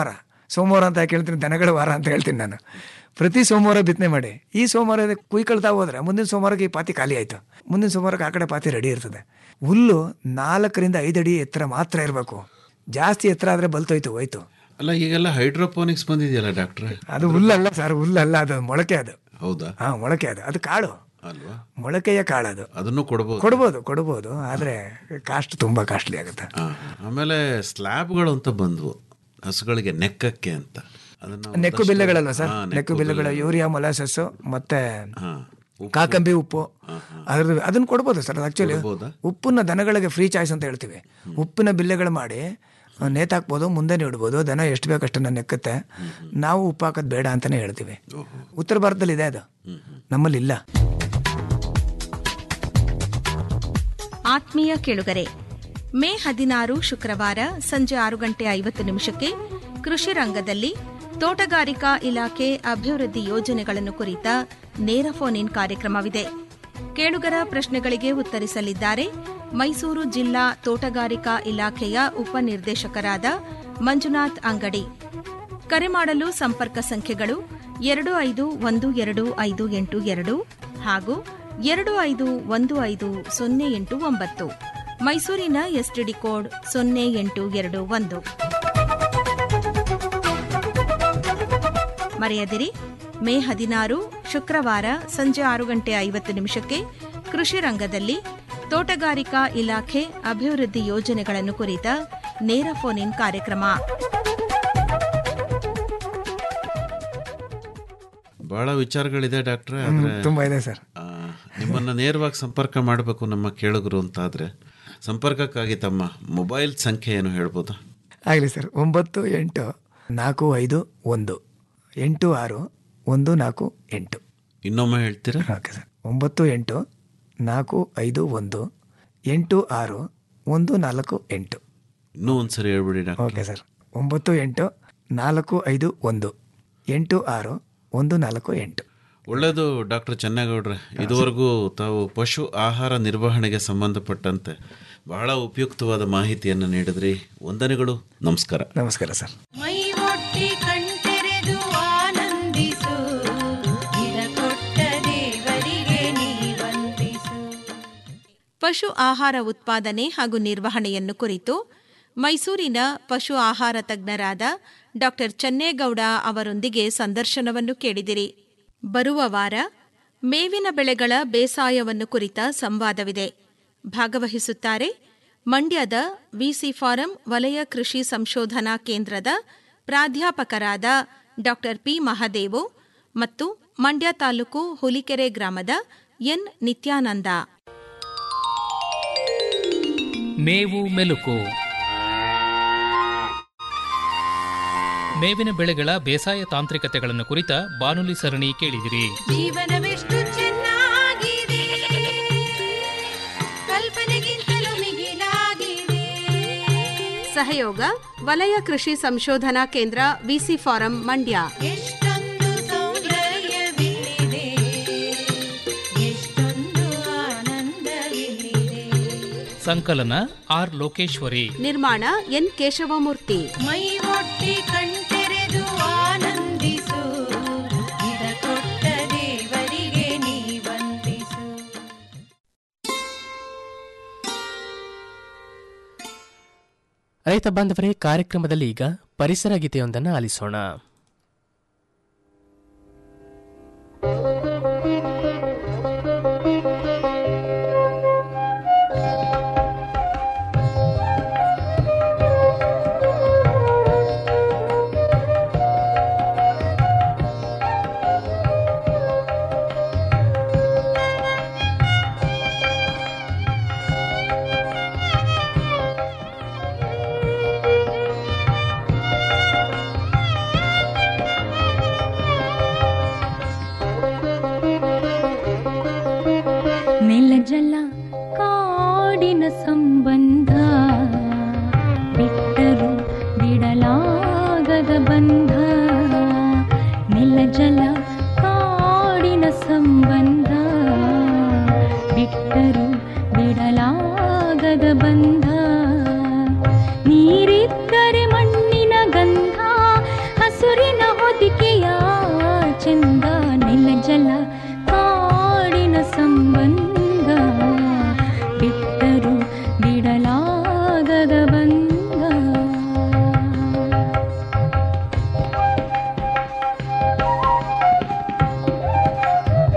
ಸೋಮವಾರ ಅಂತ ಯಾಕೆ ಹೇಳ್ತೀನಿ ದನಗಳ ವಾರ ಅಂತ ಹೇಳ್ತೀನಿ ನಾನು ಪ್ರತಿ ಸೋಮವಾರ ಬಿತ್ತನೆ ಮಾಡಿ ಈ ಸೋಮವಾರ ಕುಯ್ಕೊಳ್ತಾ ಹೋದ್ರೆ ಮುಂದಿನ ಸೋಮವಾರಕ್ಕೆ ಈ ಪಾತಿ ಖಾಲಿ ಆಯಿತು ಮುಂದಿನ ಸೋಮವಾರಕ್ಕೆ ಆ ಕಡೆ ಪಾತಿ ರೆಡಿ ಇರ್ತದೆ ಹುಲ್ಲು ನಾಲ್ಕರಿಂದ ಐದು ಅಡಿ ಎತ್ತರ ಮಾತ್ರ ಇರಬೇಕು ಜಾಸ್ತಿ ಎತ್ತರ ಆದರೆ ಬಲ್ತೋಯ್ತು ಹೋಯ್ತು ಅಲ್ಲ ಈಗೆಲ್ಲ ಹೈಡ್ರೋಪೋನಿಕ್ಸ್ ಬಂದಿದೆಯಲ್ಲ ಡಾಕ್ಟ್ರೆ ಅದು ಹುಲ್ಲಲ್ಲ ಸರ್ ಹುಲ್ಲಲ್ಲ ಅದು ಮೊಳಕೆ ಅದು ಹೌದಾ ಹಾ ಮೊಳಕೆ ಅದು ಅದು ಕಾಳು ಅಲ್ವಾ ಮೊಳಕೆಯ ಕಾಳು ಅದು ಅದನ್ನು ಕೊಡ್ಬೋದು ಕೊಡ್ಬೋದು ಕೊಡ್ಬೋದು ಆದರೆ ಕಾಸ್ಟ್ ತುಂಬ ಕಾಸ್ಟ್ಲಿ ಆಗುತ್ತೆ ಆ, ಆಮೇಲೆ ಸ್ಲ್ಯಾಬ್ಗಳು ಅಂತ ಬಂದ್ವು ಹಸುಗಳಿಗೆ ನೆಕ್ಕಕ್ಕೆ ಅಂತ ಅದನ್ನ ನೆಕ್ಕು ಒಂದಷ್ಟು- ಬಿಲ್ಲೆಗಳಲ್ವ ಸರ್ ಹಾ, ನೆಕ್ಕು ಬಿಲ್ಲೆಗಳ ಬಿಲ್ಲೆ. ಯೂರಿಯಾ ಮೊಲಾಸಸ್ ಮತ್ತೆ ಕಾಕಂಬಿ ಉಪ್ಪು ಅದ್ರದ್ದು ಅದನ್ನ ಕೊಡ್ಬೋದು ಸರ್ ಆಕ್ಚುಲಿ ಕೊಡ್ಬೋದಾ? ಉಪ್ಪನ್ನ ದನಗಳಿಗೆ ಫ್ರೀ ಚಾಯ್ಸ್ ಅಂತ ಹೇಳ್ತೀವಿ ಉಪ್ಪಿನ ಬಿಲ್ಲೆಗಳು ಮಾಡಿ ಆ, ನೇತಾಕ್ಬೋದು ಮುಂದೆ ಇಡ್ಬೋದು ದನ ಎಷ್ಟು ಬೇಕು ಅಷ್ಟನ್ನ ನೆಕ್ಕತ್ತೆ ನಾವು ಉಪ್ಪು ಹಾಕೋದು ಬೇಡ ಅಂತಾನೆ ಹೇಳ್ತೀವಿ ಉತ್ತರ ಭಾರತದಲ್ಲಿ ಇದೆ ಅದು ನಮ್ಮಲ್ಲಿ ಇಲ್ಲ ಆತ್ಮೀಯ ಕೇಳುಗರೆ ಮೇ ಹದಿನಾರು ಶುಕ್ರವಾರ ಸಂಜೆ ಆರು ಗಂಟೆ ಐವತ್ತು ನಿಮಿಷಕ್ಕೆ ಕೃಷಿ ರಂಗದಲ್ಲಿ ತೋಟಗಾರಿಕಾ ಇಲಾಖೆ ಅಭಿವೃದ್ಧಿ ಯೋಜನೆಗಳನ್ನು ಕುರಿತ ನೇರ ಫೋನ್ ಇನ್ ಕಾರ್ಯಕ್ರಮವಿದೆ ಕೇಳುಗರ ಪ್ರಶ್ನೆಗಳಿಗೆ ಉತ್ತರಿಸಲಿದ್ದಾರೆ ಮೈಸೂರು ಜಿಲ್ಲಾ ತೋಟಗಾರಿಕಾ ಇಲಾಖೆಯ ಉಪನಿರ್ದೇಶಕರಾದ ಮಂಜುನಾಥ್ ಅಂಗಡಿ ಕರೆ ಮಾಡಲು ಸಂಪರ್ಕ ಸಂಖ್ಯೆಗಳು ಎರಡು ಐದು ಒಂದು ಎರಡು ಐದು ಎಂಟು ಎರಡು ಹಾಗೂ ಎರಡು ಐದು ಒಂದು ಐದು ಸೊನ್ನೆ ಎಂಟು ಒಂಬತ್ತು ಮೈಸೂರಿನ ಎಸ್ಟಿಡಿ ಕೋಡ್ ಸೊನ್ನೆ ಎಂಟು ಎರಡು ಒಂದು ಮರೆಯದಿರಿ ಮೇ ಹದಿನಾರು ಶುಕ್ರವಾರ ಸಂಜೆ ಆರು ಗಂಟೆ ಐವತ್ತು ನಿಮಿಷಕ್ಕೆ ಕೃಷಿ ರಂಗದಲ್ಲಿ ತೋಟಗಾರಿಕಾ ಇಲಾಖೆ ಅಭಿವೃದ್ಧಿ ಯೋಜನೆಗಳನ್ನು ಕುರಿತ ನೇರ ಫೋನ್ ಇನ್ ಕಾರ್ಯಕ್ರಮ ಬಹಳ ವಿಚಾರಗಳಿದೆ ಡಾಕ್ಟ್ರೆ ಆದ್ರೆ ತುಂಬ ಇದೆ ಸರ್ ಆ, ನಿಮ್ಮನ್ನ ನೇರವಾಗಿ ಸಂಪರ್ಕ ಮಾಡಬೇಕು ನಮ್ಮ ಕೇಳುಗರು ಅಂತ ಆದ್ರೆ ಸಂಪರ್ಕಕ್ಕಾಗಿ ತಮ್ಮ ಮೊಬೈಲ್ ಸಂಖ್ಯೆ ಏನು ಹೇಳ್ಬೋದಾ ಆಗಲಿ ಸರ್ ಒಂಬತ್ತು ಎಂಟು ನಾಲ್ಕು ಐದು ಒಂದು ಎಂಟು ಆರು ಒಂದು ನಾಲ್ಕು ಎಂಟು ಇನ್ನೊಮ್ಮೆ ಹೇಳ್ತೀರಾ ಓಕೆ ಸರ್ ಒಂಬತ್ತು ಎಂಟು ನಾಲ್ಕು ಐದು ಒಂದು ಎಂಟು ಆರು ಒಂದು ನಾಲ್ಕು ಎಂಟು ಇನ್ನೂ ಒಂದ್ಸರಿ ಹೇಳ್ಬಿಡಿ ಡಾಕ್ಟರ್ ಓಕೆ ಸರ್ ಒಂಬತ್ತು ಎಂಟು ನಾಲ್ಕು ಐದು ಒಂದು ಎಂಟು ಆರು ಒಂದು ನಾಲ್ಕು ಎಂಟು ಒಳ್ಳೆಯದು ಡಾಕ್ಟರ್ ಚೆನ್ನಗೌಡ್ರೆ ಇದುವರೆಗೂ ತಾವು ಪಶು ಆಹಾರ ನಿರ್ವಹಣೆಗೆ ಸಂಬಂಧಪಟ್ಟಂತೆ ಬಹಳ ಉಪಯುಕ್ತವಾದ ಮಾಹಿತಿಯನ್ನು ನೀಡಿದ್ರಿ ವಂದನೆಗಳು ನಮಸ್ಕಾರ ನಮಸ್ಕಾರ ಸರ್ ಮೈ ಒಟ್ಟಿ ಕಣ್ತೆರೆದು ಆನಂದಿಸು ಇದ ಕೊಟ್ಟ ದೇವರಿಗೆ ನೀ ವಂದಿಸು ಪಶು ಆಹಾರ ಉತ್ಪಾದನೆ ಹಾಗೂ ನಿರ್ವಹಣೆಯನ್ನು ಕುರಿತು ಮೈಸೂರಿನ ಪಶು ಆಹಾರ ತಜ್ಞರಾದ ಡಾ ಚನ್ನೇಗೌಡ ಅವರೊಂದಿಗೆ ಸಂದರ್ಶನವನ್ನು ಕೇಳಿದಿರಿ ಬರುವ ವಾರ ಮೇವಿನ ಬೆಳೆಗಳ ಬೇಸಾಯವನ್ನು ಕುರಿತ ಸಂವಾದವಿದೆ ಭಾಗವಹಿಸುತ್ತಾರೆ ಮಂಡ್ಯದ ವಿಸಿ ಫಾರಂ ವಲಯ ಕೃಷಿ ಸಂಶೋಧನಾ ಕೇಂದ್ರದ ಪ್ರಾಧ್ಯಾಪಕರಾದ ಡಾ ಪಿ ಮಹದೇವು ಮತ್ತು ಮಂಡ್ಯ ತಾಲೂಕು ಹುಲಿಕೆರೆ ಗ್ರಾಮದ ಎನ್ ನಿತ್ಯಾನಂದ ಮೇವು ಮೆಲುಕು ಮೇವಿನ ಬೆಳೆಗಳ ಬೇಸಾಯ ತಾಂತ್ರಿಕತೆಗಳನ್ನು ಕುರಿತ ಬಾನುಲಿ ಸರಣಿ ಕೇಳಿದಿರಿ ಜೀವನವೆಷ್ಟು ಚೆನ್ನಾಗಿದೆ ಕಲ್ಪನೆಗಿಂತಲೂ ಮಿಗಿಲಾಗಿದೆ ಸಹಯೋಗ ವಲಯ ಕೃಷಿ ಸಂಶೋಧನಾ ಕೇಂದ್ರ ವಿಸಿ ಫಾರಂ ಮಂಡ್ಯ ಎಷ್ಟೊಂದು ಸೌಂದರ್ಯವಿಲ್ಲಿದೆ ಎಷ್ಟೊಂದು ಆನಂದವಿಲ್ಲಿದೆ ಸಂಕಲನ ಆರ್ ಲೋಕೇಶ್ವರಿ ನಿರ್ಮಾಣ ಎನ್ ಕೇಶವಮೂರ್ತಿ ಮೈ ಒಟ್ಟಿ ಕಣ್ತೆರೆದು ಆನಂದಿಸು ಇದ ಕೊಟ್ಟ ದೇವರಿಗೆ ನೀ ವಂದಿಸು ರೈತ ಬಾಂಧವರೇ ಕಾರ್ಯಕ್ರಮದಲ್ಲಿ ಈಗ ಪರಿಸರ ಗೀತೆಯೊಂದನ್ನು ಆಲಿಸೋಣ ನೆಲ ಜಲ ಕಾಡಿನ ಸಂಬಂಧ ಬಿಟ್ಟರು ಬಿಡಲಾಗದ ಬಂಧ ನೆಲ ಜಲ ಕಾಡಿನ ಸಂಬಂಧ ಬಿಟ್ಟರು ಬಿಡಲಾಗದ ಬಂಧ ನೀರಿದ್ದರೆ ಮಣ್ಣಿನ ಗಂಧ ಬಂಧ